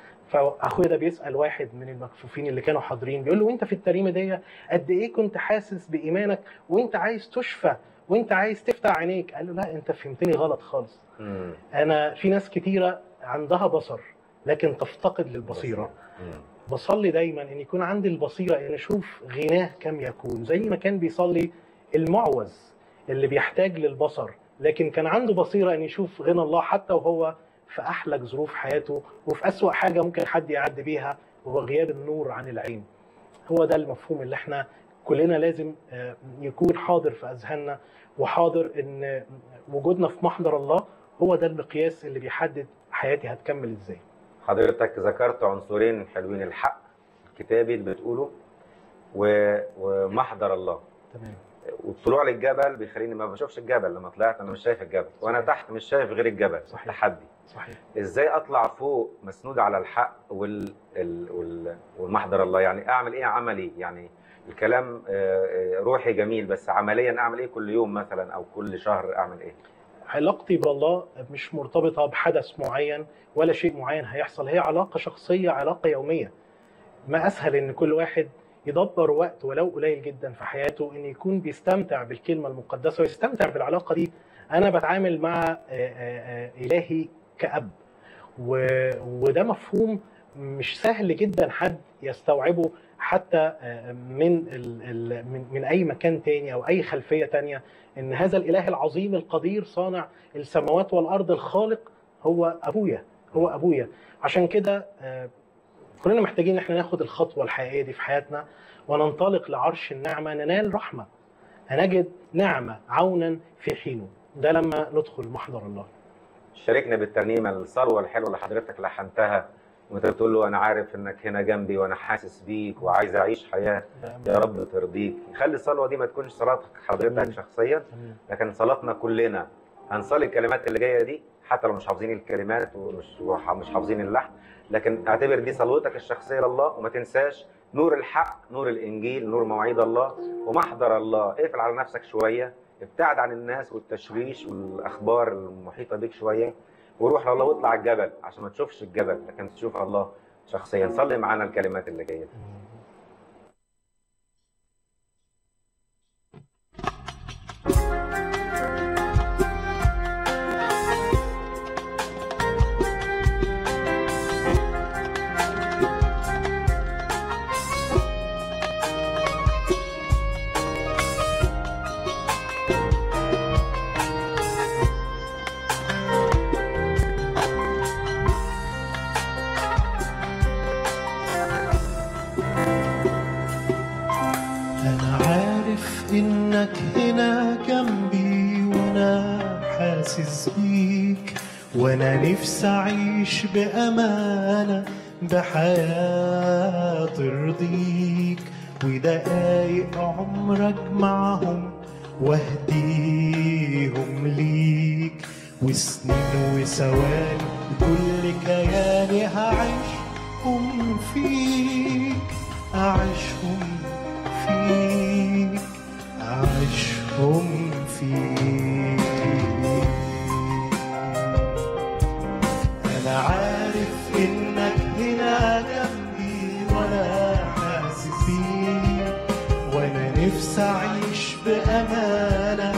فاخويا ده بيسال واحد من المكفوفين اللي كانوا حاضرين بيقول له وانت في التريمه دي قد ايه كنت حاسس بايمانك وانت عايز تشفى وانت عايز تفتح عينيك قال له لا انت فهمتني غلط خالص مم. انا في ناس كتيره عندها بصر لكن تفتقد للبصيره مم. بصلي دايما ان يكون عندي البصيره ان اشوف غناه كم يكون زي ما كان بيصلي المعوز اللي بيحتاج للبصر لكن كان عنده بصيره ان يشوف غنى الله حتى وهو في احلك ظروف حياته وفي اسوا حاجه ممكن حد يعدي بيها وهو غياب النور عن العين هو ده المفهوم اللي احنا كلنا لازم آه، يكون حاضر في اذهاننا وحاضر ان وجودنا في محضر الله هو ده المقياس اللي بيحدد حياتي هتكمل ازاي حضرتك ذكرت عنصرين حلوين الحق الكتابي اللي بتقوله و... ومحضر الله تمام والطلوع للجبل بيخليني ما بشوفش الجبل لما طلعت انا مش شايف الجبل وانا صحيح. تحت مش شايف غير الجبل صحيح. تحدي صحيح ازاي اطلع فوق مسنود على الحق وال... ال... وال... والمحضر الله يعني اعمل ايه عملي يعني الكلام آه، آه، روحي جميل بس عمليا اعمل ايه كل يوم مثلا او كل شهر اعمل ايه علاقتي بالله مش مرتبطة بحدث معين ولا شيء معين هيحصل هي علاقة شخصية علاقة يومية ما أسهل إن كل واحد يدبر وقت ولو قليل جدا في حياته إن يكون بيستمتع بالكلمة المقدسة ويستمتع بالعلاقة دي أنا بتعامل مع آه، آه، آه، إلهي كأب و- وده مفهوم مش سهل جدا حد يستوعبه حتى آه، من ال- ال- من من اي مكان تاني او اي خلفيه تانيه ان هذا الاله العظيم القدير صانع السماوات والارض الخالق هو ابويا هو ابويا عشان كده آه، كلنا محتاجين ان احنا ناخد الخطوه الحقيقيه دي في حياتنا وننطلق لعرش النعمه ننال رحمه هنجد نعمه عونا في حينه ده لما ندخل محضر الله شاركنا بالترنيمه الصلوه الحلوه اللي حضرتك لحنتها وانت بتقول له انا عارف انك هنا جنبي وانا حاسس بيك وعايز اعيش حياه يا رب ترضيك خلي الصلوه دي ما تكونش صلاتك حضرتك أمين. شخصيا أمين. لكن صلاتنا كلنا هنصلي الكلمات اللي جايه دي حتى لو مش حافظين الكلمات ومش وح- مش حافظين اللحن لكن اعتبر دي صلوتك الشخصيه لله وما تنساش نور الحق نور الانجيل نور مواعيد الله ومحضر الله اقفل على نفسك شويه ابتعد عن الناس والتشويش والاخبار المحيطه بيك شويه وروح لله واطلع الجبل عشان ما تشوفش الجبل لكن تشوف الله شخصيا صلي معانا الكلمات اللي جايه دي. أنا عارف إنك هنا جنبي وأنا حاسس بيك وأنا نفسي أعيش بأمانة بحياة ترضيك ودقايق عمرك معهم واهديهم ليك وسنين وثواني بكل كياني هعيشهم فيك أعيشهم فيك أعيشهم فيك أنا عارف إنك هنا جنبي وأنا حاسس بيك وأنا نفسي أعيش بأمانة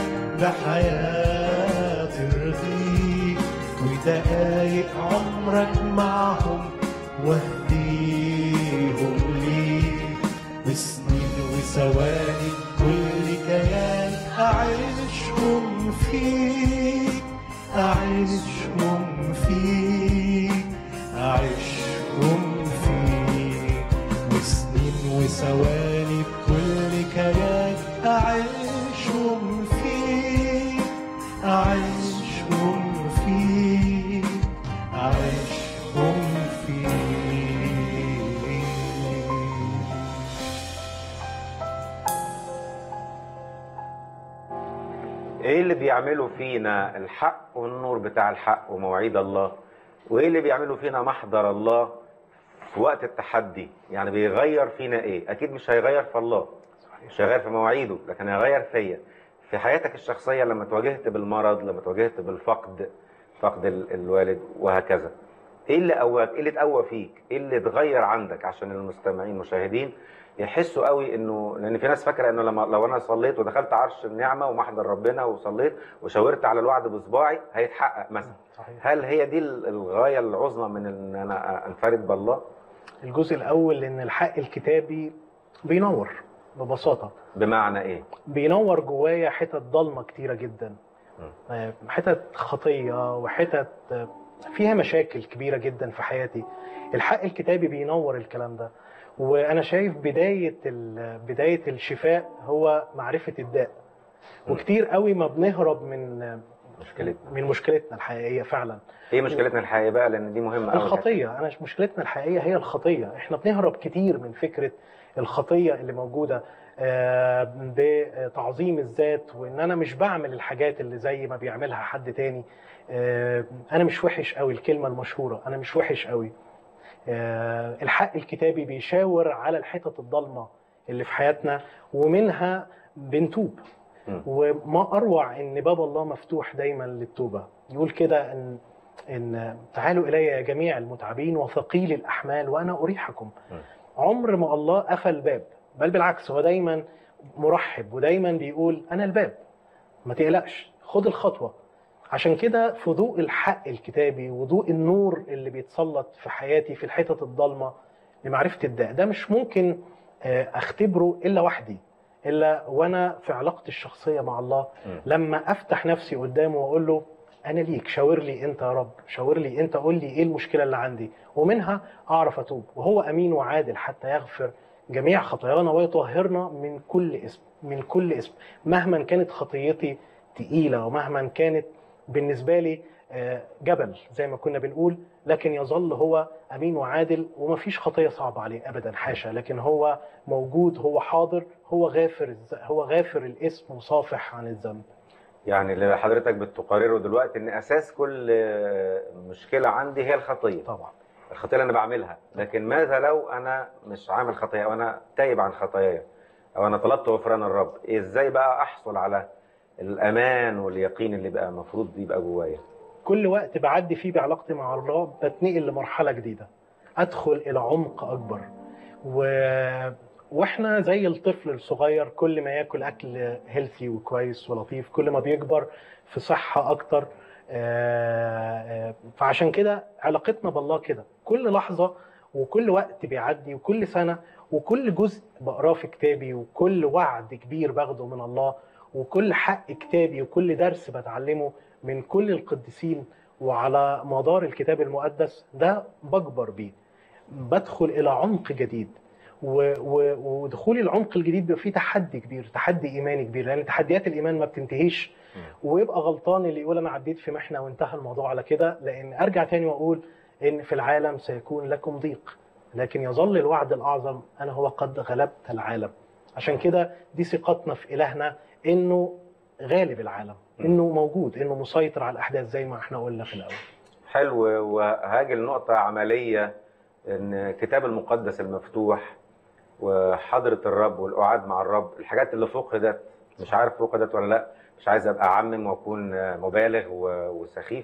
بحياة ترضيك ودقايق عمرك معهم واهديهم ليك وسنين وثواني كل كيان أعيشهم فيك أعيشهم فيك أعيشهم فيك وسنين وثواني بكل كيان أعيشهم فيك أعيشهم فيك أعيشهم فيك ايه اللي بيعمله فينا الحق والنور بتاع الحق ومواعيد الله وايه اللي بيعمله فينا محضر الله في وقت التحدي يعني بيغير فينا ايه اكيد مش هيغير في الله مش هيغير في مواعيده لكن هيغير فيا في حياتك الشخصيه لما تواجهت بالمرض لما تواجهت بالفقد فقد ال- الوالد وهكذا ايه اللي قواك ايه اللي اتقوى فيك ايه اللي اتغير عندك عشان المستمعين المشاهدين يحسوا قوي انه لان في ناس فاكره انه لما لو انا صليت ودخلت عرش النعمه ومحضر ربنا وصليت وشاورت على الوعد بصباعي هيتحقق مثلا صحيح هل هي دي ال- الغايه العظمى من ان انا انفرد بالله الجزء الأول إن الحق الكتابي بينور ببساطة بمعنى ايه بينور جوايا حتت ضلمة كتيرة جدا مم. آه، حتت خطية وحتت آه، فيها مشاكل كبيرة جدا في حياتي الحق الكتابي بينور الكلام ده وأنا شايف بداية ال- بداية الشفاء هو معرفة الداء مم. وكتير قوي ما بنهرب من مشكلتنا من مشكلتنا الحقيقية فعلا ايه مشكلتنا الحقيقيه بقى لان دي مهمه قوي الخطية أنا مشكلتنا الحقيقية هي الخطية إحنا بنهرب كتير من فكرة الخطية اللي موجودة آه، بتعظيم الذات وإن أنا مش بعمل الحاجات اللي زي ما بيعملها حد تاني آه، أنا مش وحش قوي الكلمة المشهورة أنا مش وحش قوي آه، الحق الكتابي بيشاور على الحتت الضلمة اللي في حياتنا ومنها بنتوب مم. وما أروع إن باب الله مفتوح دايما للتوبة يقول كده إن إن تعالوا إلي يا جميع المتعبين وثقيل الأحمال وأنا أريحكم م. عمر ما الله قفل باب بل بالعكس هو دايما مرحب ودايما بيقول أنا الباب ما تقلقش خد الخطوة عشان كده في ضوء الحق الكتابي وضوء النور اللي بيتسلط في حياتي في الحتت الضلمة لمعرفة الداء ده مش ممكن آه، أختبره إلا وحدي إلا وأنا في علاقتي الشخصية مع الله م. لما أفتح نفسي قدامه وأقول له انا ليك شاور لي انت يا رب شاور لي انت قول لي ايه المشكله اللي عندي ومنها اعرف اتوب وهو امين وعادل حتى يغفر جميع خطايانا ويطهرنا من كل اسم من كل اسم مهما كانت خطيتي تقيلة ومهما كانت بالنسبة لي آه، جبل زي ما كنا بنقول لكن يظل هو أمين وعادل ومفيش خطية صعبة عليه أبدا حاشا لكن هو موجود هو حاضر هو غافر الز- هو غافر الاسم وصافح عن الذنب يعني اللي حضرتك بتقرره دلوقتي ان اساس كل آه، مشكله عندي هي الخطيه طبعا الخطيه اللي انا بعملها لكن ماذا لو انا مش عامل خطيه او انا تايب عن خطاياي او انا طلبت غفران الرب ازاي بقى احصل على الامان واليقين اللي بقى المفروض يبقى جوايا كل وقت بعدي فيه بعلاقتي مع الرب بتنقل لمرحلة جديدة أدخل إلى عمق أكبر و... واحنا زي الطفل الصغير كل ما ياكل اكل هيلثي وكويس ولطيف كل ما بيكبر في صحه اكتر آه، آه، فعشان كده علاقتنا بالله كده كل لحظه وكل وقت بيعدي وكل سنه وكل جزء بقراه في كتابي وكل وعد كبير باخده من الله وكل حق كتابي وكل درس بتعلمه من كل القديسين وعلى مدار الكتاب المقدس ده بكبر بيه بدخل الى عمق جديد و- و- ودخولي العمق الجديد بيبقى فيه تحدي كبير تحدي ايماني كبير لان تحديات الايمان ما بتنتهيش ويبقى غلطان اللي يقول انا عديت في محنه وانتهى الموضوع على كده لان ارجع تاني واقول ان في العالم سيكون لكم ضيق لكن يظل الوعد الاعظم انا هو قد غلبت العالم عشان كده دي ثقتنا في الهنا انه غالب العالم انه موجود انه مسيطر على الاحداث زي ما احنا قلنا في الاول حلو وهاجي لنقطة عملية إن الكتاب المقدس المفتوح وحضرة الرب والقعاد مع الرب الحاجات اللي فقدت مش عارف فقدت ولا لا مش عايز أبقى أعمم وأكون مبالغ و- وسخيف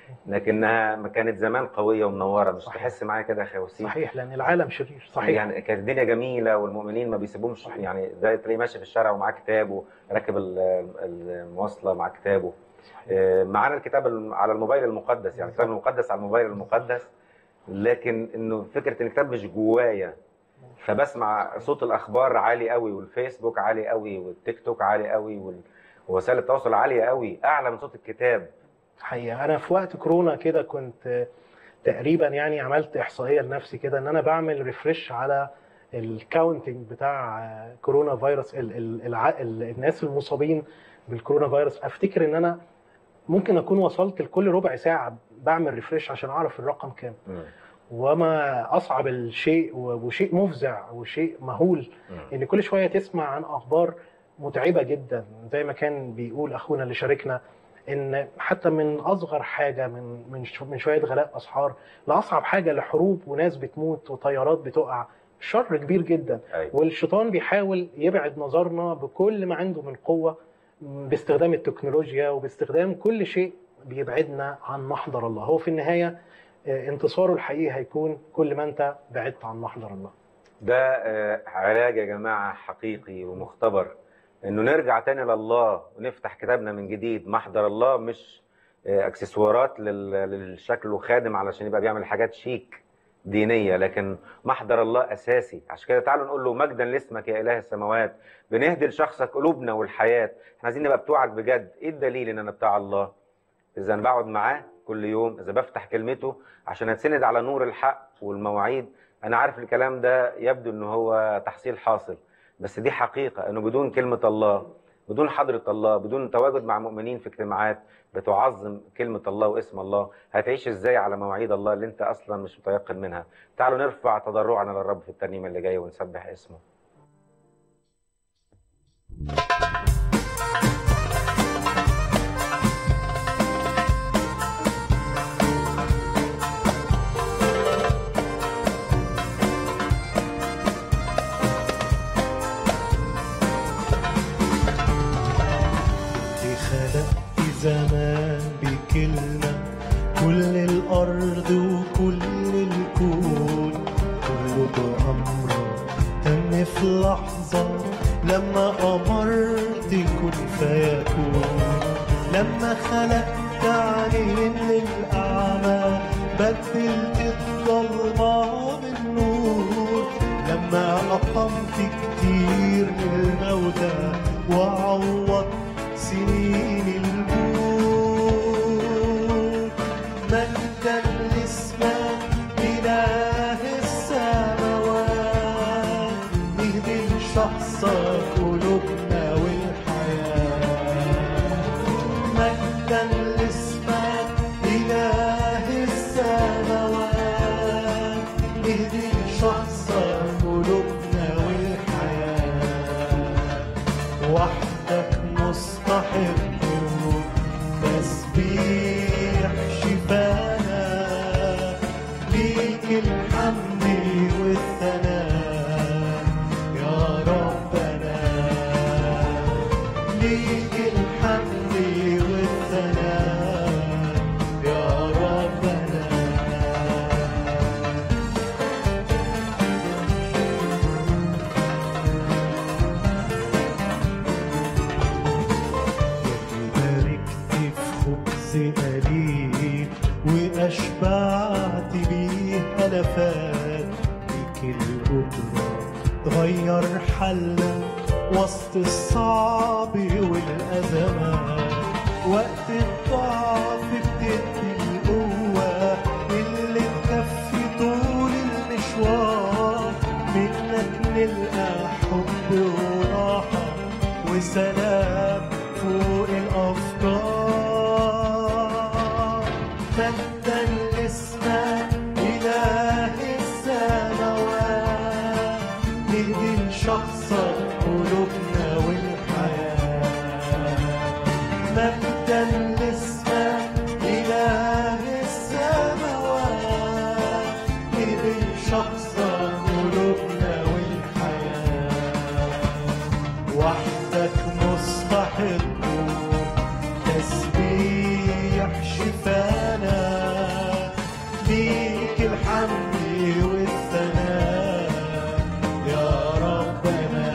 لكنها ما كانت زمان قوية ومنورة مش صحيح. تحس معايا كده يا أخي وسيم صحيح لان العالم شرير صحيح يعني كانت الدنيا جميله والمؤمنين ما بيسيبوهمش صحيح. يعني زي تلاقيه ماشي في الشارع ومعاه كتاب وراكب ال- المواصله مع كتابه آه، معانا الكتاب الم- على الموبايل المقدس يعني الكتاب المقدس على الموبايل المقدس لكن انه فكره ان الكتاب مش جوايا فبسمع صوت الاخبار عالي قوي والفيسبوك عالي قوي والتيك توك عالي قوي وال- ووسائل التواصل عاليه قوي اعلى من صوت الكتاب حقيقة أنا في وقت كورونا كده كنت آه، تقريبا يعني عملت إحصائية لنفسي كده إن أنا بعمل ريفرش على الكاونتنج بتاع آه، كورونا فيروس ال ال الع... ال الناس المصابين بالكورونا فيروس أفتكر إن أنا ممكن أكون وصلت لكل ربع ساعة بعمل ريفرش عشان أعرف الرقم كام مم. وما أصعب الشيء و- وشيء مفزع وشيء مهول مم. ان كل شويه تسمع عن اخبار متعبه جدا زي ما كان بيقول اخونا اللي شاركنا ان حتى من اصغر حاجه من من شو- من شويه غلاء اسعار لاصعب حاجه لحروب وناس بتموت وطيارات بتقع شر كبير جدا أيوة. والشيطان بيحاول يبعد نظرنا بكل ما عنده من قوه باستخدام التكنولوجيا وباستخدام كل شيء بيبعدنا عن محضر الله هو في النهايه آه، انتصاره الحقيقي هيكون كل ما انت بعدت عن محضر الله ده آه، علاج يا جماعة حقيقي ومختبر انه نرجع تاني لله ونفتح كتابنا من جديد محضر الله مش آه، اكسسوارات لل- للشكل وخادم علشان يبقى بيعمل حاجات شيك دينية لكن محضر الله أساسي عشان كده تعالوا نقول له مجدا لاسمك يا إله السماوات بنهدي لشخصك قلوبنا والحياة احنا عايزين نبقى بتوعك بجد ايه الدليل ان انا بتاع الله اذا انا بقعد معاه كل يوم اذا بفتح كلمته عشان اتسند على نور الحق والمواعيد انا عارف الكلام ده يبدو ان هو تحصيل حاصل بس دي حقيقه انه بدون كلمه الله بدون حضره الله بدون تواجد مع مؤمنين في اجتماعات بتعظم كلمه الله واسم الله هتعيش ازاي على مواعيد الله اللي انت اصلا مش متيقن منها تعالوا نرفع تضرعنا للرب في الترنيمه اللي جايه ونسبح اسمه خلقت زمان بكلمة كل الأرض وكل الكون كله بأمره تم في لحظة لما أمرت كن فيكون لما خلقت عينين للأعمى بدلت الضلمة بالنور لما أقمت كتير من الموتى وعوضت سنين الموت مجدا لاسمك إله السماوات نهدي لشخصك قلوبنا والحياة مجدا لاسمك إله السماوات اهدي شخص قلوبنا والحياة وحدك مستحق تسبيح شفانا ليك الحمد والثناء يا ربنا ليك الحمد والثناء يا ربنا باركت في خبز قليل وأشبعت بيه ألفات ليك القدرة تغير حالنا وسط الصعب والأزمات وقت الضعف بتدي القوة اللي تكفي طول المشوار منك نلقى حب وراحة وسلام فوق الأفكار مجدا لاسمك إله السماوات نهدي لشخصك قلوبنا والحياة مجدا لاسمك إله السماوات نهدي لشخصك قلوبنا والحياة وحدك مستحق تسبيح شفانا ليك الحمد والثناء يا ربنا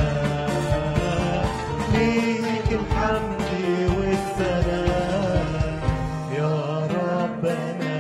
ليك الحمد والثناء يا ربنا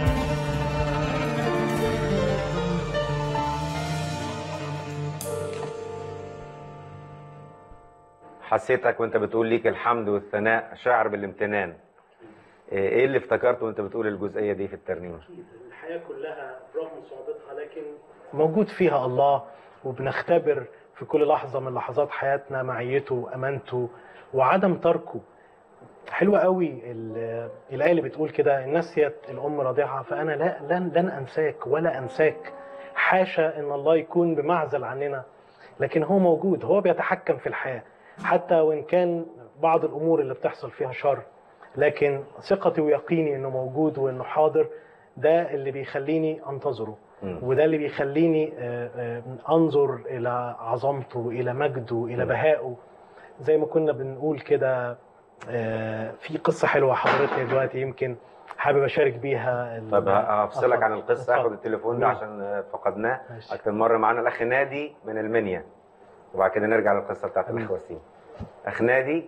حسيتك وانت بتقول ليك الحمد والثناء شاعر بالامتنان ايه اللي افتكرته وانت بتقول الجزئيه دي في الترنيمه الحياة كلها رغم صعوبتها لكن موجود فيها الله وبنختبر في كل لحظة من لحظات حياتنا معيته وأمانته وعدم تركه حلوة قوي ال- الآية اللي بتقول كده إن نسيت الأم رضيعها فأنا لا لن, لن أنساك ولا أنساك حاشا إن الله يكون بمعزل عننا لكن هو موجود هو بيتحكم في الحياة حتى وإن كان بعض الأمور اللي بتحصل فيها شر لكن ثقتي ويقيني إنه موجود وإنه حاضر ده اللي بيخليني أنتظره مم. وده اللي بيخليني آه، آه، انظر الى عظمته الى مجده الى بهائه زي ما كنا بنقول كده آه، في قصه حلوه حضرتك دلوقتي يمكن حابب اشارك بيها ال- طب هفصلك عن القصه اتفضل. هاخد التليفون ده مم. عشان فقدناه ماشي. اكتر مره معانا الاخ نادي من المنيا وبعد كده نرجع للقصه بتاعت مم. الاخ وسيم اخ نادي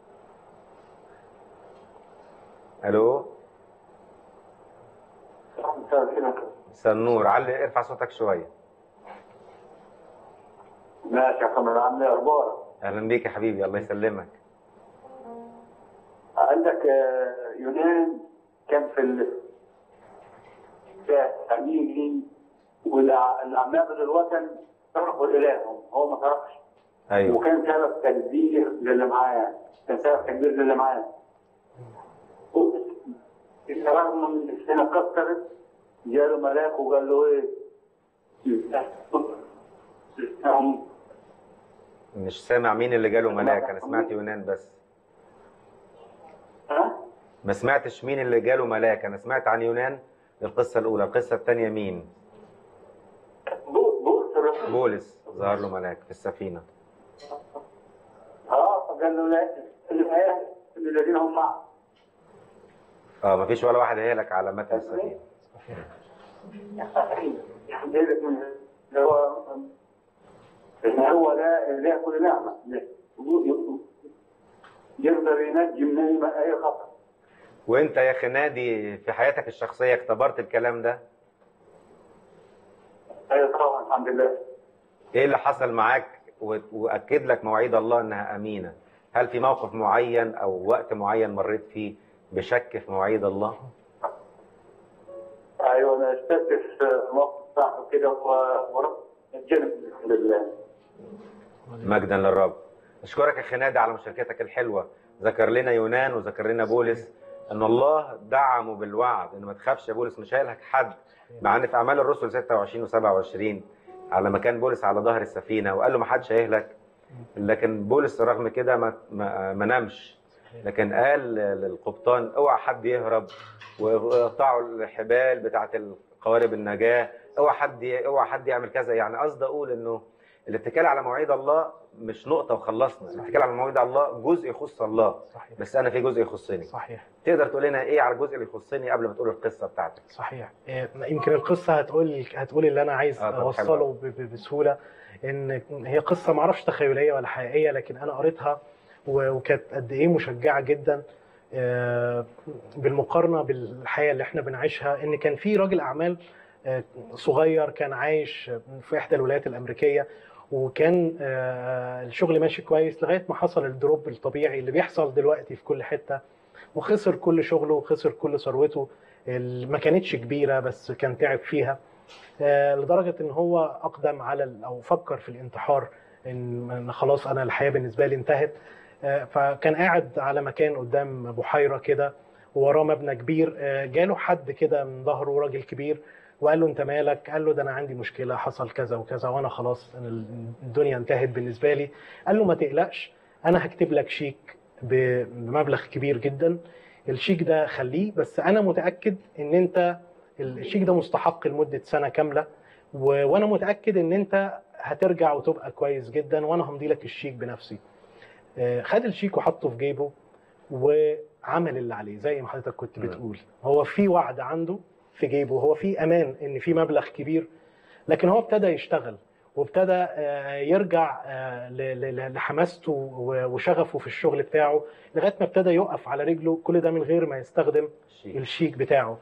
الو مساء النور علي ارفع صوتك شويه ماشي يا كاميرا عامل ايه اخبارك؟ اهلا بيك يا حبيبي الله يسلمك عندك آه، يونان كان في ال تأمين والعمامة الوطن تركوا إلههم هو ما تركش ايوه وكان سبب تكبير للي معاه كان سبب تكبير للي معاه رغم ان السنه كسرت جاله ملاك وقال له ايه؟ مش سامع مين اللي جاله ملاك انا سمعت يونان بس ها؟ ما سمعتش مين اللي جاله ملاك انا سمعت عن يونان القصه الاولى القصه الثانيه مين بو- بولس بولس ظهر له ملاك في السفينه اه قال له لا الايه الذين هم معه اه ما فيش ولا واحد هيلك على متن السفينه ذلك من اللي هو ان هو ده اللي له كل نعمه يقدر ينجي من اي اي خطر وانت يا اخي نادي في حياتك الشخصيه اختبرت الكلام ده اي طبعا الحمد لله ايه اللي حصل معاك و- واكد لك مواعيد الله انها امينه هل في موقف معين او وقت معين مريت فيه بشك في مواعيد الله ايوه انا اشتدت في موقف صعب كده و- ورب الجنب الحمد لله مجدا للرب اشكرك يا اخي نادي على مشاركتك الحلوه ذكر لنا يونان وذكر لنا بولس ان الله دعمه بالوعد ان ما تخافش يا بولس مش هيلك حد مع ان في اعمال الرسل 26 و27 على ما كان بولس على ظهر السفينه وقال له ما حدش هيهلك لكن بولس رغم كده ما ما, ما نامش لكن قال للقبطان اوعى حد يهرب ويقطعوا الحبال بتاعه قوارب النجاه اوعى حد اوعى حد يعمل كذا يعني قصدي اقول انه الاتكال على مواعيد الله مش نقطة وخلصنا، الاتكال على مواعيد الله جزء يخص الله، صحيح بس أنا في جزء يخصني. صحيح تقدر تقول لنا إيه على الجزء اللي يخصني قبل ما تقول القصة بتاعتك؟ صحيح إيه، يمكن القصه هتقول هتقول اللي انا عايز آه، طب حلو اوصله أوي. ب- ب- بسهوله ان هي قصه ما اعرفش تخيليه ولا حقيقيه لكن انا قريتها و- وكانت قد ايه مشجعه جدا آه، بالمقارنه بالحياه اللي احنا بنعيشها ان كان في راجل اعمال آه، صغير كان عايش في احدى الولايات الامريكيه وكان آه، الشغل ماشي كويس لغايه ما حصل الدروب الطبيعي اللي بيحصل دلوقتي في كل حته وخسر كل شغله وخسر كل ثروته اللي ما كانتش كبيره بس كان تعب فيها آه، لدرجه ان هو اقدم على ال- او فكر في الانتحار ان إن خلاص انا الحياه بالنسبه لي انتهت آه، فكان قاعد على مكان قدام بحيره كده وراه مبنى كبير آه، جاله حد كده من ظهره راجل كبير وقال له انت مالك؟ قال له ده انا عندي مشكله حصل كذا وكذا وانا خلاص أنا الدنيا انتهت بالنسبه لي قال له ما تقلقش انا هكتب لك شيك ب- بمبلغ كبير جدا الشيك ده خليه بس انا متاكد ان انت الشيك ده مستحق لمده سنه كامله و... وانا متاكد ان انت هترجع وتبقى كويس جدا وانا همضي لك الشيك بنفسي آه، خد الشيك وحطه في جيبه وعمل اللي عليه زي ما حضرتك كنت مم. بتقول هو في وعد عنده في جيبه هو في امان ان في مبلغ كبير لكن هو ابتدى يشتغل وابتدى آه، يرجع آه، ل- ل- لحماسته و- وشغفه في الشغل بتاعه لغايه ما ابتدى يقف على رجله كل ده من غير ما يستخدم الشيك. الشيك بتاعه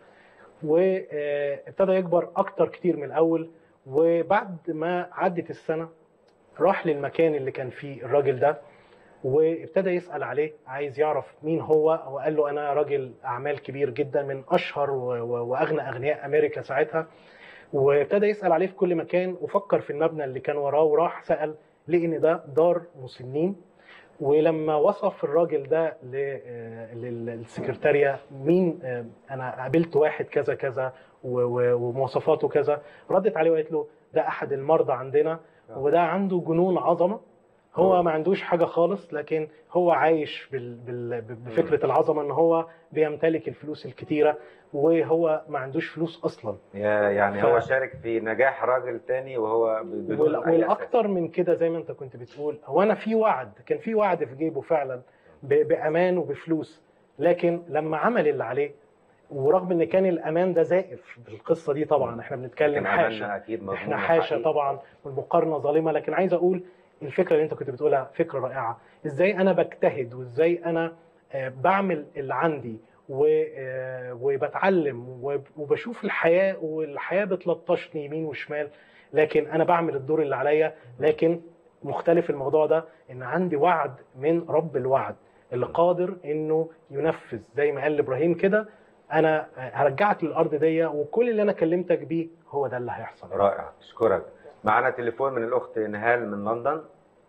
وابتدى يكبر اكتر كتير من الاول وبعد ما عدت السنه راح للمكان اللي كان فيه الراجل ده وابتدى يسال عليه عايز يعرف مين هو وقال له انا راجل اعمال كبير جدا من اشهر و- و- واغنى اغنياء امريكا ساعتها وابتدى يسال عليه في كل مكان وفكر في المبنى اللي كان وراه وراح سال لقى ان ده دار مسنين ولما وصف الراجل ده ل- آه، لل- للسكرتارية مين آه، انا قابلت واحد كذا كذا و- و- ومواصفاته كذا ردت عليه وقالت له ده احد المرضى عندنا وده عنده جنون عظمه هو ما عندوش حاجه خالص لكن هو عايش بال بال بفكره العظمه ان هو بيمتلك الفلوس الكتيره وهو ما عندوش فلوس اصلا يا- يعني ف- هو شارك في نجاح راجل تاني وهو ب- بدون وال- أي أساس. والاكتر من كده زي ما انت كنت بتقول هو انا في وعد كان في وعد في جيبه فعلا ب- بامان وبفلوس لكن لما عمل اللي عليه ورغم ان كان الامان ده زائف بالقصه دي طبعا احنا بنتكلم لكن حاشا عملنا أكيد مضمون احنا حاشا وحقيقي. طبعا والمقارنه ظالمه لكن عايز اقول الفكره اللي انت كنت بتقولها فكره رائعه ازاي انا بجتهد وازاي انا آه، بعمل اللي عندي و- آه، وبتعلم وب- وبشوف الحياه والحياه بتلطشني يمين وشمال لكن انا بعمل الدور اللي عليا لكن مختلف الموضوع ده ان عندي وعد من رب الوعد اللي قادر انه ينفذ زي ما قال لابراهيم كده انا هرجعك للارض دي وكل اللي انا كلمتك بيه هو ده اللي هيحصل رائع اشكرك معنا تليفون من الاخت نهال من لندن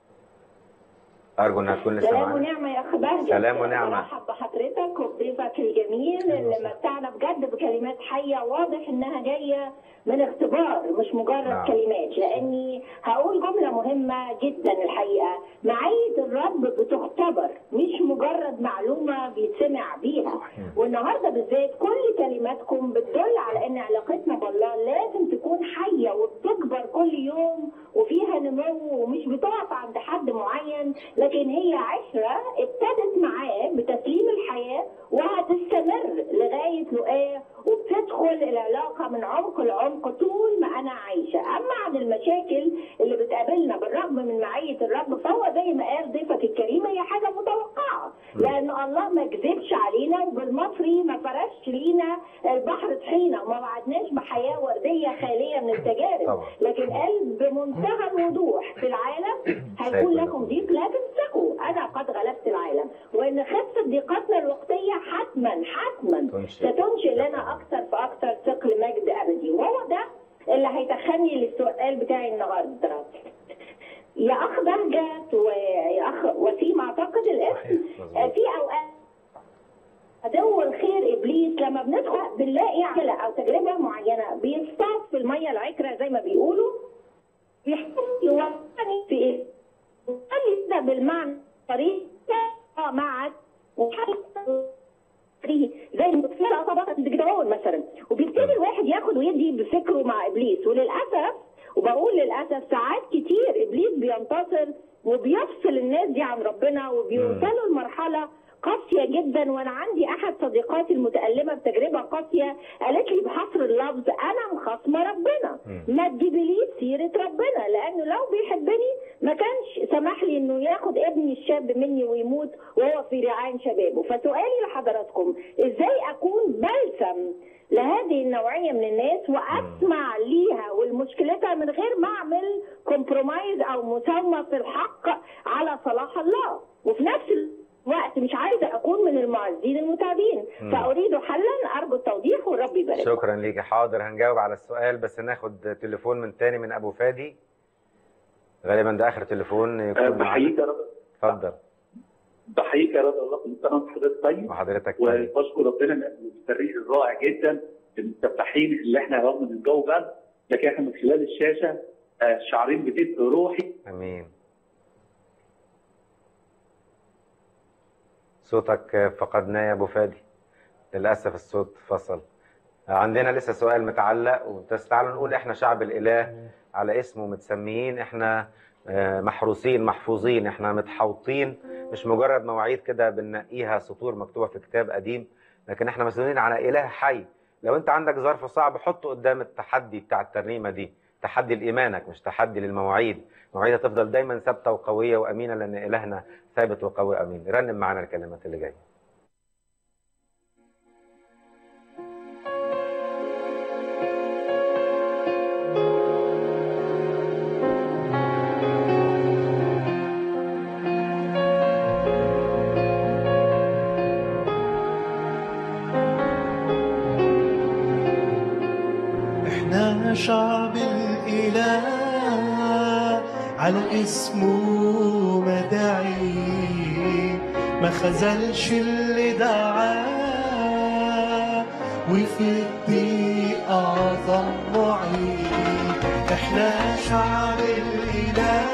ارجو انها تكون لسه سلام معنا ونعمة يا أخ بهجت سلام ونعمة. برحب بحضرتك وبضيفك الجميل اللي متعنا بجد بكلمات حية واضح إنها جاية من اختبار مش مجرد نعم. كلمات لأني هقول جملة مهمة جدا الحقيقة معية الرب بتختبر مش مجرد معلومة بيتسمع بيها والنهارده بالذات كل كلماتكم بتدل على ان علاقتنا بالله لازم تكون حيه وبتكبر كل يوم وفيها نمو ومش بتقف عند حد معين لكن هي عشره ابتدت معاه بتسليم الحياه وهتستمر لغايه لقاه وبتدخل العلاقه من عمق لعمق طول ما انا عايشه اما عن المشاكل اللي بتقابلنا بالرغم من معيه الرب فهو زي ما قال ضيفك الكريم هي حاجه متوقعه لان الله ما كذبش علينا وبالمصري ما فرش لينا البحر طحينه وما وعدناش بحياه ورديه خاليه من التجارب طبعا. لكن قال بمنتهى الوضوح في العالم هيكون سيكون لكم لكم. ضيق لا تمسكوا انا قد غلبت العالم وان خفت ضيقاتنا الوقتيه حتما حتما تنشئ. ستنشئ لنا اكثر فاكثر ثقل مجد ابدي وهو ده اللي هيدخلني للسؤال بتاعي النهارده يا اخ بهجت ويا اخ وسيم اعتقد الاسم صحيح، مظبوط. آه، في اوقات عدو الخير ابليس لما بندخل بنلاقي عجله او تجربه معينه بيصطاد في الميه العكره زي ما بيقولوا بيحاول يوقعني في ايه؟ قال ده بالمعنى طريق معك وحاجة فيه زي المطفئة طبقة الدجدعون مثلا وبيبتدي الواحد ياخد ويدي بفكره مع ابليس وللاسف وبقول للاسف ساعات كتير ابليس بينتصر وبيفصل الناس دي عن ربنا وبيوصلوا لمرحله قاسيه جدا وانا عندي احد صديقاتي المتالمه بتجربه قاسيه قالت لي بحصر اللفظ انا مخاصمه ربنا ما تجيبليش سيره ربنا لانه لو بيحبني ما كانش سمح لي انه ياخد ابني الشاب مني ويموت وهو في رعاية شبابه فسؤالي لحضراتكم ازاي اكون بلسم لهذه النوعيه من الناس واسمع ليها والمشكلتها من غير ما اعمل كومبرومايز او مساومه في الحق على صلاح الله وفي نفس الوقت مش عايزه اكون من المعزين المتعبين مم. فاريد حلا ارجو التوضيح والرب يبارك شكرا ليك حاضر هنجاوب على السؤال بس ناخد تليفون من تاني من ابو فادي غالبا ده اخر تليفون يكون معاك. بحييك يا رب اتفضل بحييك يا رب الله كل سنه وانت حضرتك طيب وحضرتك طيب وبشكر ربنا لأن التفريغ الرائع جدا المفتحين اللي احنا رغم من الجو برد لكن احنا من خلال الشاشه آه، شعرين بدفء روحي امين صوتك فقدناه يا ابو فادي للاسف الصوت فصل عندنا لسه سؤال متعلق وبس تعالوا نقول احنا شعب الاله على اسمه متسميين احنا آه، محروسين محفوظين احنا متحوطين مش مجرد مواعيد كده بننقيها سطور مكتوبه في كتاب قديم لكن احنا مسؤولين على اله حي لو انت عندك ظرف صعب حطه قدام التحدي بتاع الترنيمه دي تحدي لايمانك مش تحدي للمواعيد مواعيدها تفضل دايما ثابته وقويه وامينه لان الهنا ثابت وقوي امين رنم معانا الكلمات اللي جايه احنا شعب الاله على اسمه مدعي ما خذلش اللي دعاه وفي الضيق اعظم معين احنا شعب الاله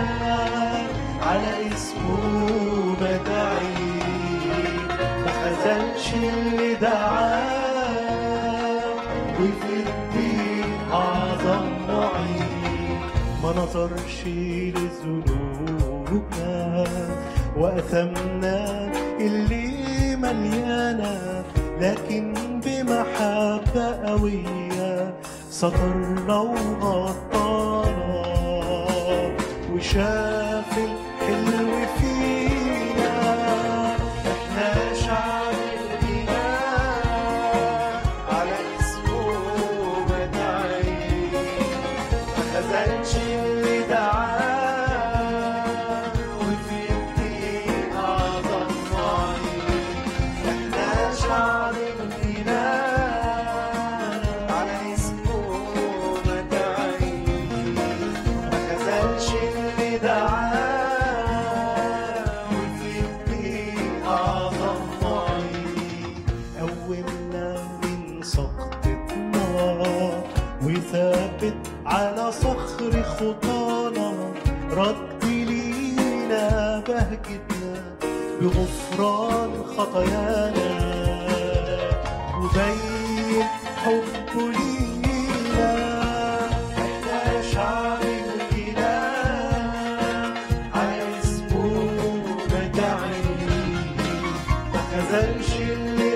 على اسمه مدعي ما خذلش اللي دعاه وفي الدين أعظم معين ما نظرش لذنوبنا وأثمنا اللي مليانة لكن بمحبة قوية سترنا وغطانا وشاف الحلو فينا احنا شعب الإله على اسمه مدعي ما خذلش اللي دعاه وفي الدين أعظم معين احنا شعب الإله على اسمه مدعي ما خذلش اللي دعاه وفي الدين أعظم معين قومنا من سقطتنا وثابت على صخر خطانا رد لينا بهجتنا بغفران خطايانا وبين حبه لينا احنا شعب الاله على اسمه مدعي ما خذلش اللي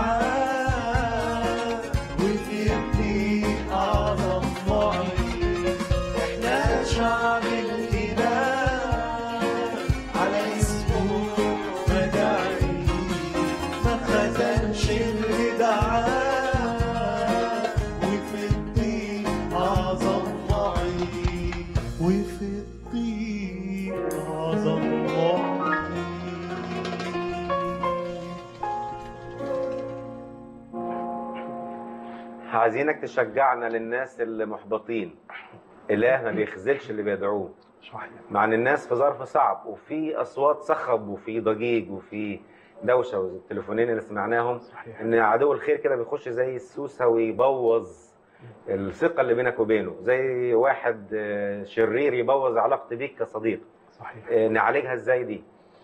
دعاه وفي الدين أعظم معين احنا شعب الإله على اسمه مدعي ما خذلش اللي دعاه وفي الدين أعظم معين وفي الدين أعظم معين عايزينك تشجعنا للناس اللي محبطين اله ما بيخذلش اللي بيدعوه مع ان الناس في ظرف صعب وفي اصوات صخب وفي ضجيج وفي دوشه والتليفونين اللي سمعناهم صحيح. ان عدو الخير كده بيخش زي السوسه ويبوظ الثقه اللي بينك وبينه زي واحد آه، شرير يبوظ علاقتي بيك كصديق صحيح آه، نعالجها ازاي دي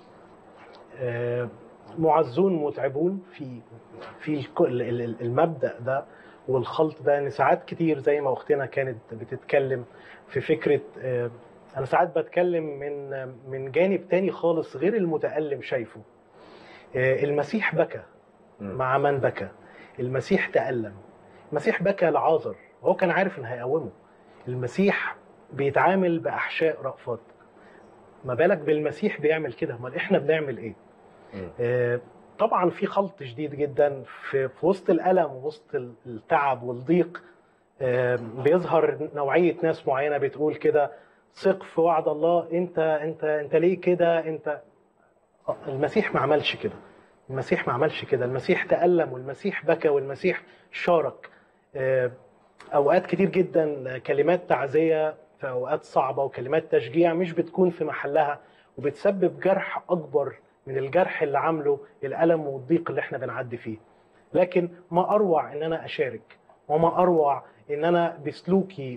آه، معزون متعبون في في الك- ال- ال- المبدا ده والخلط ده ان ساعات كتير زي ما اختنا كانت بتتكلم في فكره آه، انا ساعات بتكلم من من جانب تاني خالص غير المتالم شايفه آه، المسيح بكى مم. مع من بكى المسيح تألم المسيح بكى لعازر وهو كان عارف ان هيقومه المسيح بيتعامل بأحشاء رأفات ما بالك بالمسيح بيعمل كده امال احنا بنعمل ايه مم. آه، طبعا في خلط شديد جدا في في وسط الالم ووسط التعب والضيق آه، بيظهر نوعيه ناس معينه بتقول كده ثق في وعد الله انت انت انت ليه كده انت آه، المسيح ما عملش كده المسيح ما عملش كده المسيح تألم والمسيح بكى والمسيح شارك آه، اوقات كتير جدا كلمات تعزيه في اوقات صعبه وكلمات تشجيع مش بتكون في محلها وبتسبب جرح اكبر من الجرح اللي عامله الالم والضيق اللي احنا بنعدي فيه لكن ما اروع ان انا اشارك وما اروع ان انا بسلوكي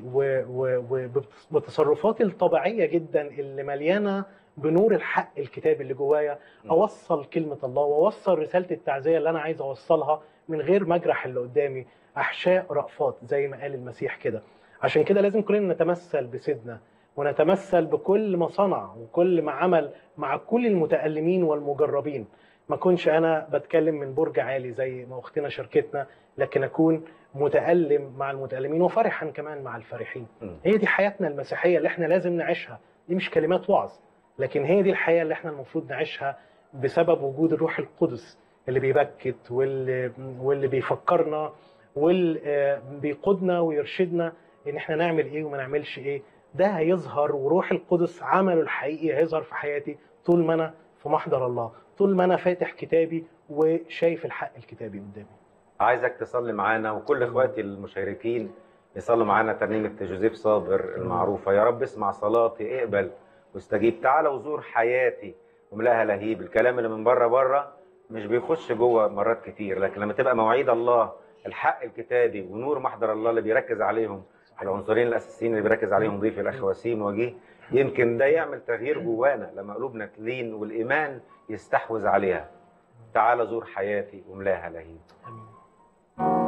وبتصرفاتي الطبيعيه جدا اللي مليانه بنور الحق الكتاب اللي جوايا اوصل كلمه الله واوصل رساله التعزيه اللي انا عايز اوصلها من غير ما اجرح اللي قدامي احشاء رأفات زي ما قال المسيح كده عشان كده لازم كلنا نتمثل بسيدنا ونتمثل بكل ما صنع وكل ما عمل مع كل المتألمين والمجربين ما كنش انا بتكلم من برج عالي زي ما اختنا شاركتنا لكن اكون متألم مع المتألمين وفرحا كمان مع الفرحين م. هي دي حياتنا المسيحية اللي احنا لازم نعيشها دي مش كلمات وعظ لكن هي دي الحياة اللي احنا المفروض نعيشها بسبب وجود الروح القدس اللي بيبكت واللي, واللي بيفكرنا واللي آه، بيقودنا ويرشدنا ان احنا نعمل ايه وما نعملش ايه ده هيظهر وروح القدس عمله الحقيقي هيظهر في حياتي طول ما انا في محضر الله طول ما انا فاتح كتابي وشايف الحق الكتابي قدامي عايزك تصلي معانا وكل اخواتي المشاركين يصلوا معانا ترنيمه جوزيف صابر المعروفه يا رب اسمع صلاتي اقبل واستجيب تعالى وزور حياتي وملاها لهيب الكلام اللي من بره بره مش بيخش جوه مرات كتير لكن لما تبقى مواعيد الله الحق الكتابي ونور محضر الله اللي بيركز عليهم العنصرين الاساسيين اللي بيركز عليهم ضيف الاخ وسيم وجيه يمكن ده يعمل تغيير جوانا لما قلوبنا تلين والايمان يستحوذ عليها تعالى زور حياتي وملاها لهيب امين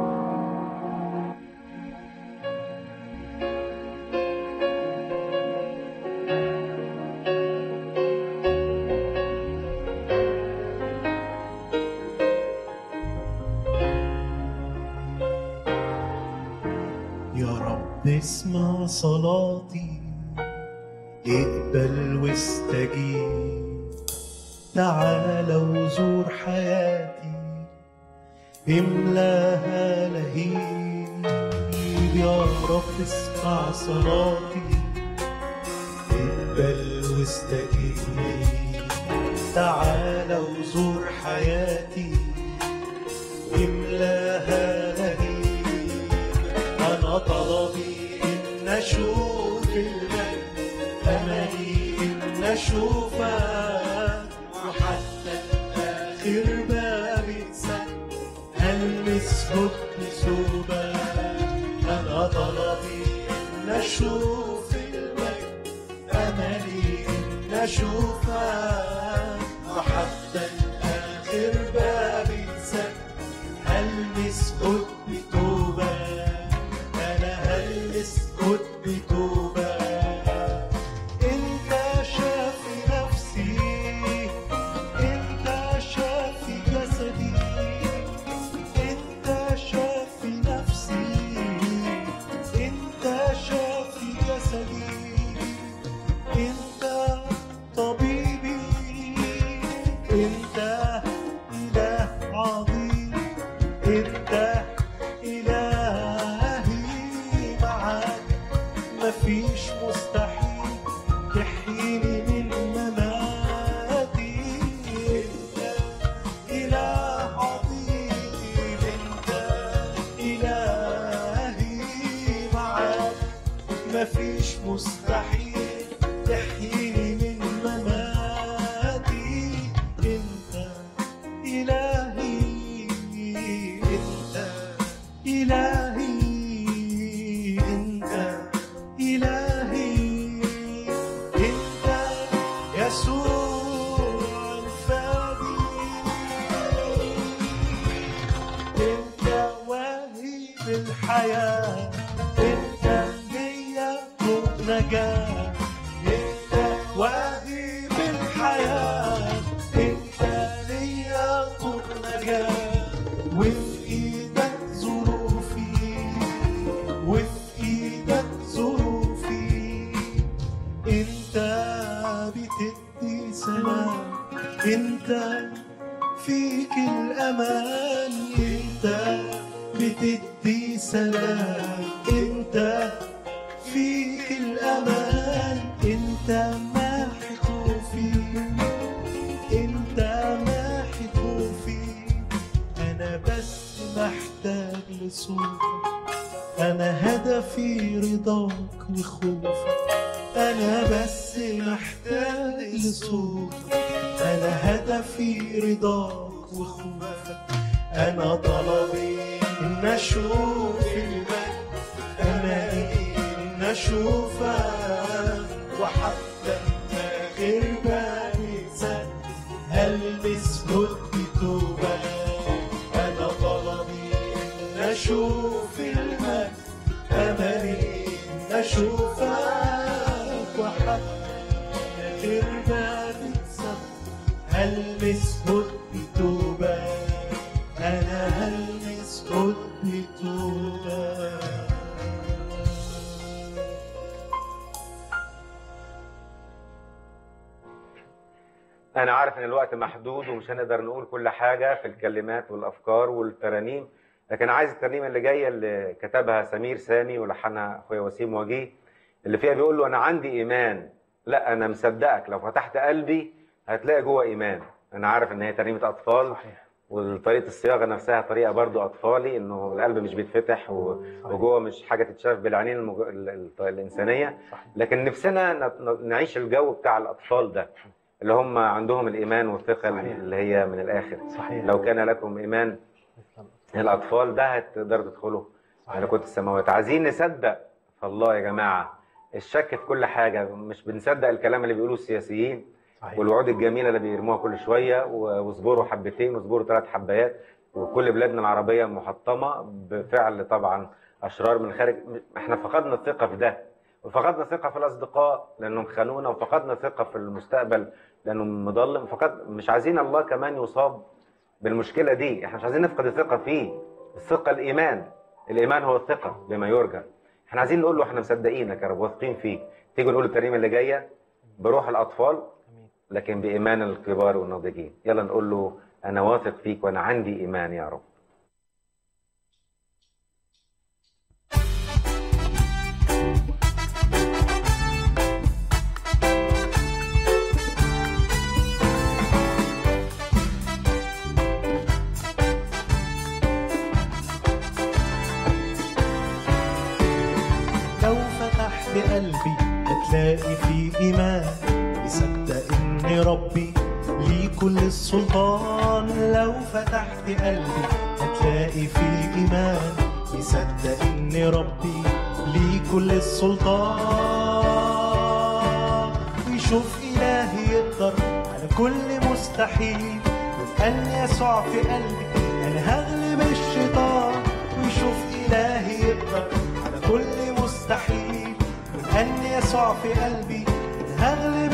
يا رب اسمع صلاتي اقبل واستجيب تعال وزور حياتي املاها لهيب يا رب اسمع صلاتي اقبل واستجيب تعال وزور حياتي املاها لهيب أنا طلبي إن أشوف المجد أملي إن أشوفك وحتى آخر باب اتسد ألمس حضن ثوبك أنا طلبي إن أشوف المجد أملي إن أشوفك وحتى آخر باب اتسد هلمس قطب توبة أنا هلمس قطب توبة أنت شافي نفسي أنت شافي جسدي أنت شافي نفسي أنت شافي جسدي أنت طبيبي أنت إله عظيم أنت إلهي معاك مفيش مستحيل تحييني من مماتي أنت إله عظيم أنت إلهي معاك مفيش مستحيل تحييني من مماتي انت الحياة انت ليا طوق نجاة انت وهيب الحياة انت ليا طوق نجاة وفي ايدك ظروفي وفي ايدك ظروفي انت بتدي سلام انت فيك الامان انت بتدي سلام انت فيك الامان انت ماحي خوفي انت ماحي خوفي انا بس محتاج لصوتك انا هدفي رضاك وخوفك انا بس محتاج لصوتك انا هدفي رضاك وخوفك انا طلبي ان اشوف المجد اماني ان اشوفك وحتى ما غير بانسان هلمس هدي توبك انا طلبي ان اشوف المجد اماني ان اشوفك وحتى ما غير بانسان هلمس هدي توبك انا هلمس هدي توبك أنا عارف إن الوقت محدود ومش هنقدر نقول كل حاجة في الكلمات والأفكار والترانيم لكن عايز الترنيمة اللي جاية اللي كتبها سمير سامي ولحنها أخويا وسيم وجيه اللي فيها بيقول له أنا عندي إيمان لا أنا مصدقك لو فتحت قلبي هتلاقي جوه إيمان أنا عارف إن هي ترنيمة أطفال صحيح وطريقة الصياغة نفسها طريقة برضو أطفالي إنه القلب مش بيتفتح و... وجوه مش حاجة تتشاف بالعينين المج... ال... ال... الإنسانية صحيح لكن نفسنا ن- نعيش الجو بتاع الأطفال ده اللي هم عندهم الإيمان والثقة صحيح. اللي هي من الآخر صحيح لو كان لكم إيمان الأطفال ده هتقدروا تدخلوا صحيح. ملكوت السماوات عايزين نصدق في الله يا جماعة الشك في كل حاجة مش بنصدق الكلام اللي بيقولوه السياسيين صحيح والوعود الجميله اللي بيرموها كل شويه و- واصبروا حبتين واصبروا ثلاث حبايات وكل بلادنا العربيه محطمه بفعل طبعا اشرار من الخارج احنا فقدنا الثقه في ده وفقدنا ثقه في الاصدقاء لانهم خانونا وفقدنا ثقه في المستقبل لانه مظلم فقد مش عايزين الله كمان يصاب بالمشكله دي احنا مش عايزين نفقد الثقه فيه الثقه الايمان الايمان هو الثقه بما يرجى احنا عايزين نقول له احنا مصدقينك يا رب واثقين فيك تيجي نقول الترنيمه اللي جايه بروح الاطفال لكن بإيمان الكبار والناضجين يلا نقول له أنا واثق فيك وأنا عندي إيمان يا رب لو فتحت قلبي هتلاقي فيه إيمان يصدق إن ربي ليه كل السلطان لو فتحت قلبي هتلاقي فيه إيمان يصدق إن ربي ليه كل السلطان ويشوف إلهي يقدر على كل مستحيل وكأن يسوع في قلبي أنا هغلب الشيطان ويشوف إلهي يقدر على كل مستحيل وكأن يسوع في قلبي أنا هغلب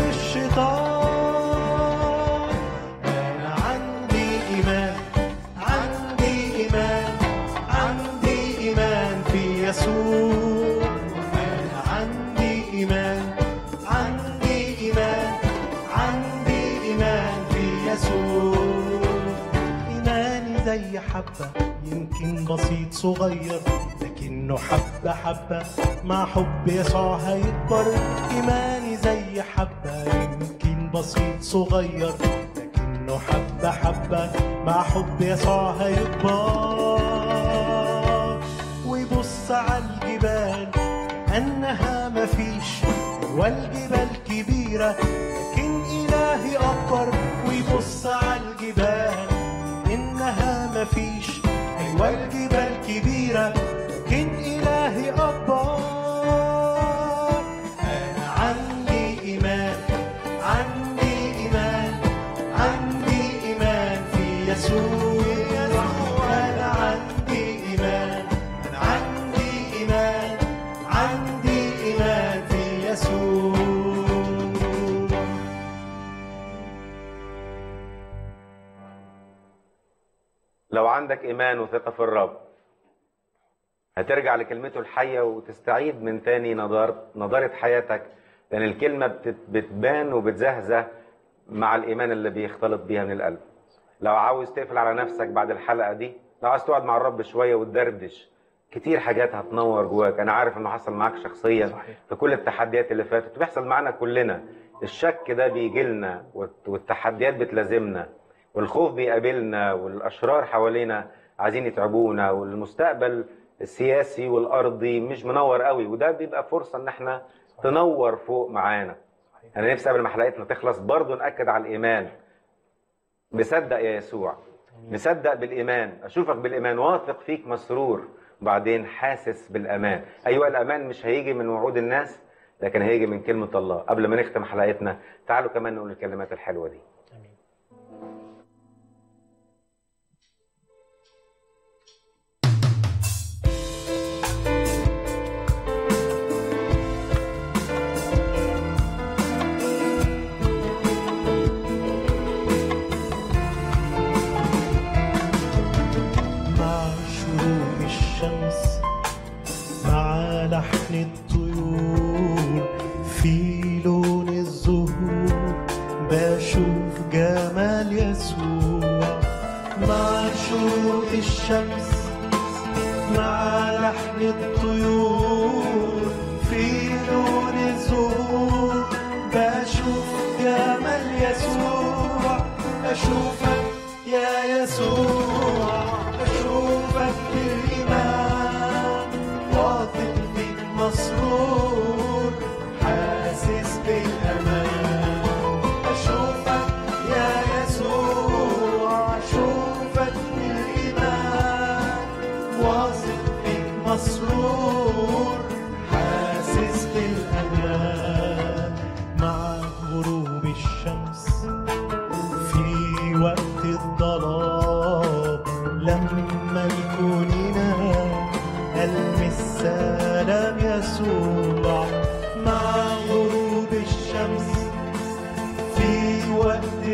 الشيطان أنا عندي إيمان عندي إيمان عندي إيمان في يسوع أنا عندي إيمان عندي إيمان عندي إيمان في يسوع إيماني زي حبة يمكن بسيط صغير لكنه حبة حبة مع حب يسوع هيكبر إيماني زي حبة يمكن بسيط صغير لكنه حبة حبة مع حب يسوع هيكبر ويبص على الجبال أنها مفيش والجبال كبيرة لكن إلهي أكبر ويبص على الجبال إنها مفيش أيوة الجبال كبيرة لكن إلهي أكبر أنا عندي إيمان عندي إيمان عندي إيمان في يسوع أنا عندي إيمان أنا عندي عندك ايمان وثقه في الرب هترجع لكلمته الحيه وتستعيد من تاني نضارة نضاره حياتك لان الكلمه بتت- بتبان وبتزهزه مع الايمان اللي بيختلط بيها من القلب لو عاوز تقفل على نفسك بعد الحلقه دي لو عاوز تقعد مع الرب شويه وتدردش كتير حاجات هتنور جواك انا عارف انه حصل معاك شخصيا صحيح. في كل التحديات اللي فاتت وبيحصل معانا كلنا الشك ده بيجي لنا والتحديات بتلازمنا والخوف بيقابلنا والاشرار حوالينا عايزين يتعبونا والمستقبل السياسي والارضي مش منور قوي وده بيبقى فرصه ان احنا تنور فوق معانا انا نفسي قبل ما حلقتنا تخلص برضه ناكد على الايمان مصدق يا يسوع مصدق بالايمان اشوفك بالايمان واثق فيك مسرور وبعدين حاسس بالامان ايوه الامان مش هيجي من وعود الناس لكن هيجي من كلمه الله قبل ما نختم حلقتنا تعالوا كمان نقول الكلمات الحلوه دي مع شروق الشمس مع لحن الطيور في لون الزهور بشوف جمال يسوع مع شروق الشمس مع لحن الطيور في لون الزهور بشوف جمال يسوع أشوفك يا يسوع أشوفك بالإيمان واثق فيك مسرور حاسس بالأمان أشوفك يا يسوع أشوفك بالإيمان واثق فيك مسرور حاسس بالأمان مع غروب الشمس في وقت الظلام لما يكون ينام ألمس سلام يسوع مع غروب الشمس في وقت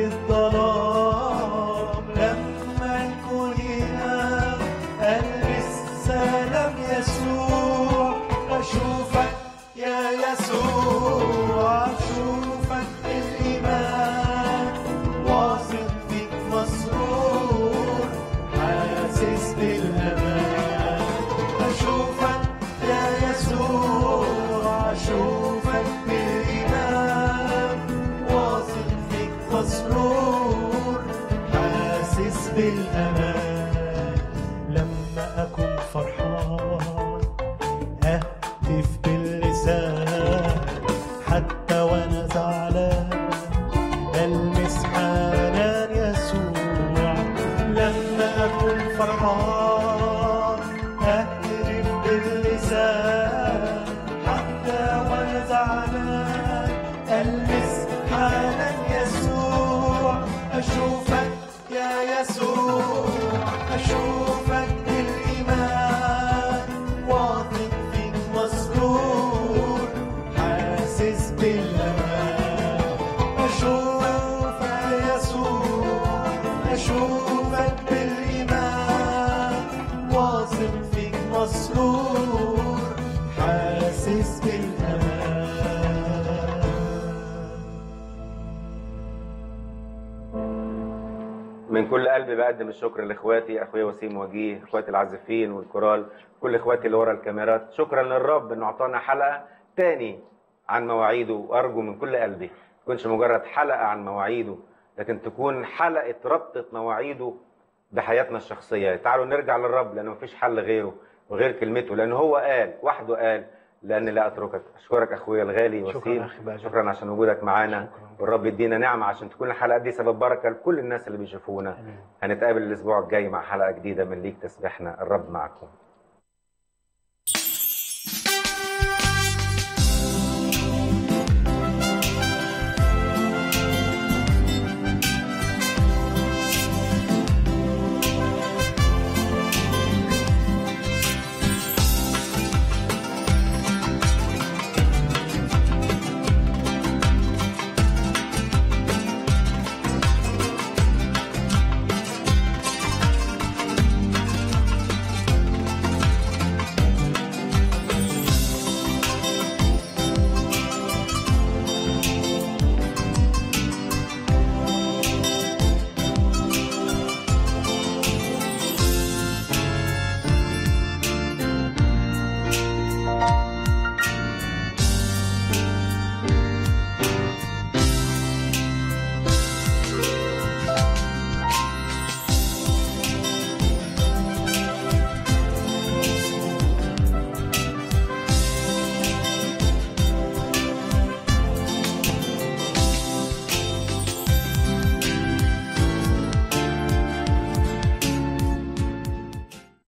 الظلام لما يكون ينام ألمس سلام يسوع أشوفك يا يسوع أشوفك بالإيمان واثق فيك مسرور حاسس بالأمان أشوفك يا يسوع أشوفك بالإيمان واثق فيك مسرور حاسس بالأمان لما أكون فرحان أهتف باللسان حتى وأنا زعلان ألمس حنان يسوع لما أكون فرحان أهتف باللسان حتى وأنا زعلان ألمس حنان يسوع أشوفك يا يسوع أشوفك بالإيمان واثق فيك مسرور حاسس بالأمان أشوفك يا يسوع أشوفك بالإيمان واثق فيك مسرور حاسس بالأمان من كل قلبي بقدم الشكر لاخواتي اخويا وسيم وجيه اخواتي العازفين والكورال كل اخواتي اللي ورا الكاميرات شكرا للرب انه اعطانا حلقه تاني عن مواعيده وارجو من كل قلبي ما تكونش مجرد حلقه عن مواعيده لكن تكون حلقه ربطه مواعيده بحياتنا الشخصيه تعالوا نرجع للرب لانه مفيش حل غيره وغير كلمته لانه هو قال وحده قال لاني لا اتركك اشكرك اخويا الغالي شكراً وسيم أخي بهجت. شكرا عشان وجودك معانا شكراً. والرب يدينا نعمه عشان تكون الحلقات دي سبب بركه لكل الناس اللي بيشوفونا آمين. هنتقابل الاسبوع الجاي مع حلقه جديده من ليك تسبحنا الرب معكم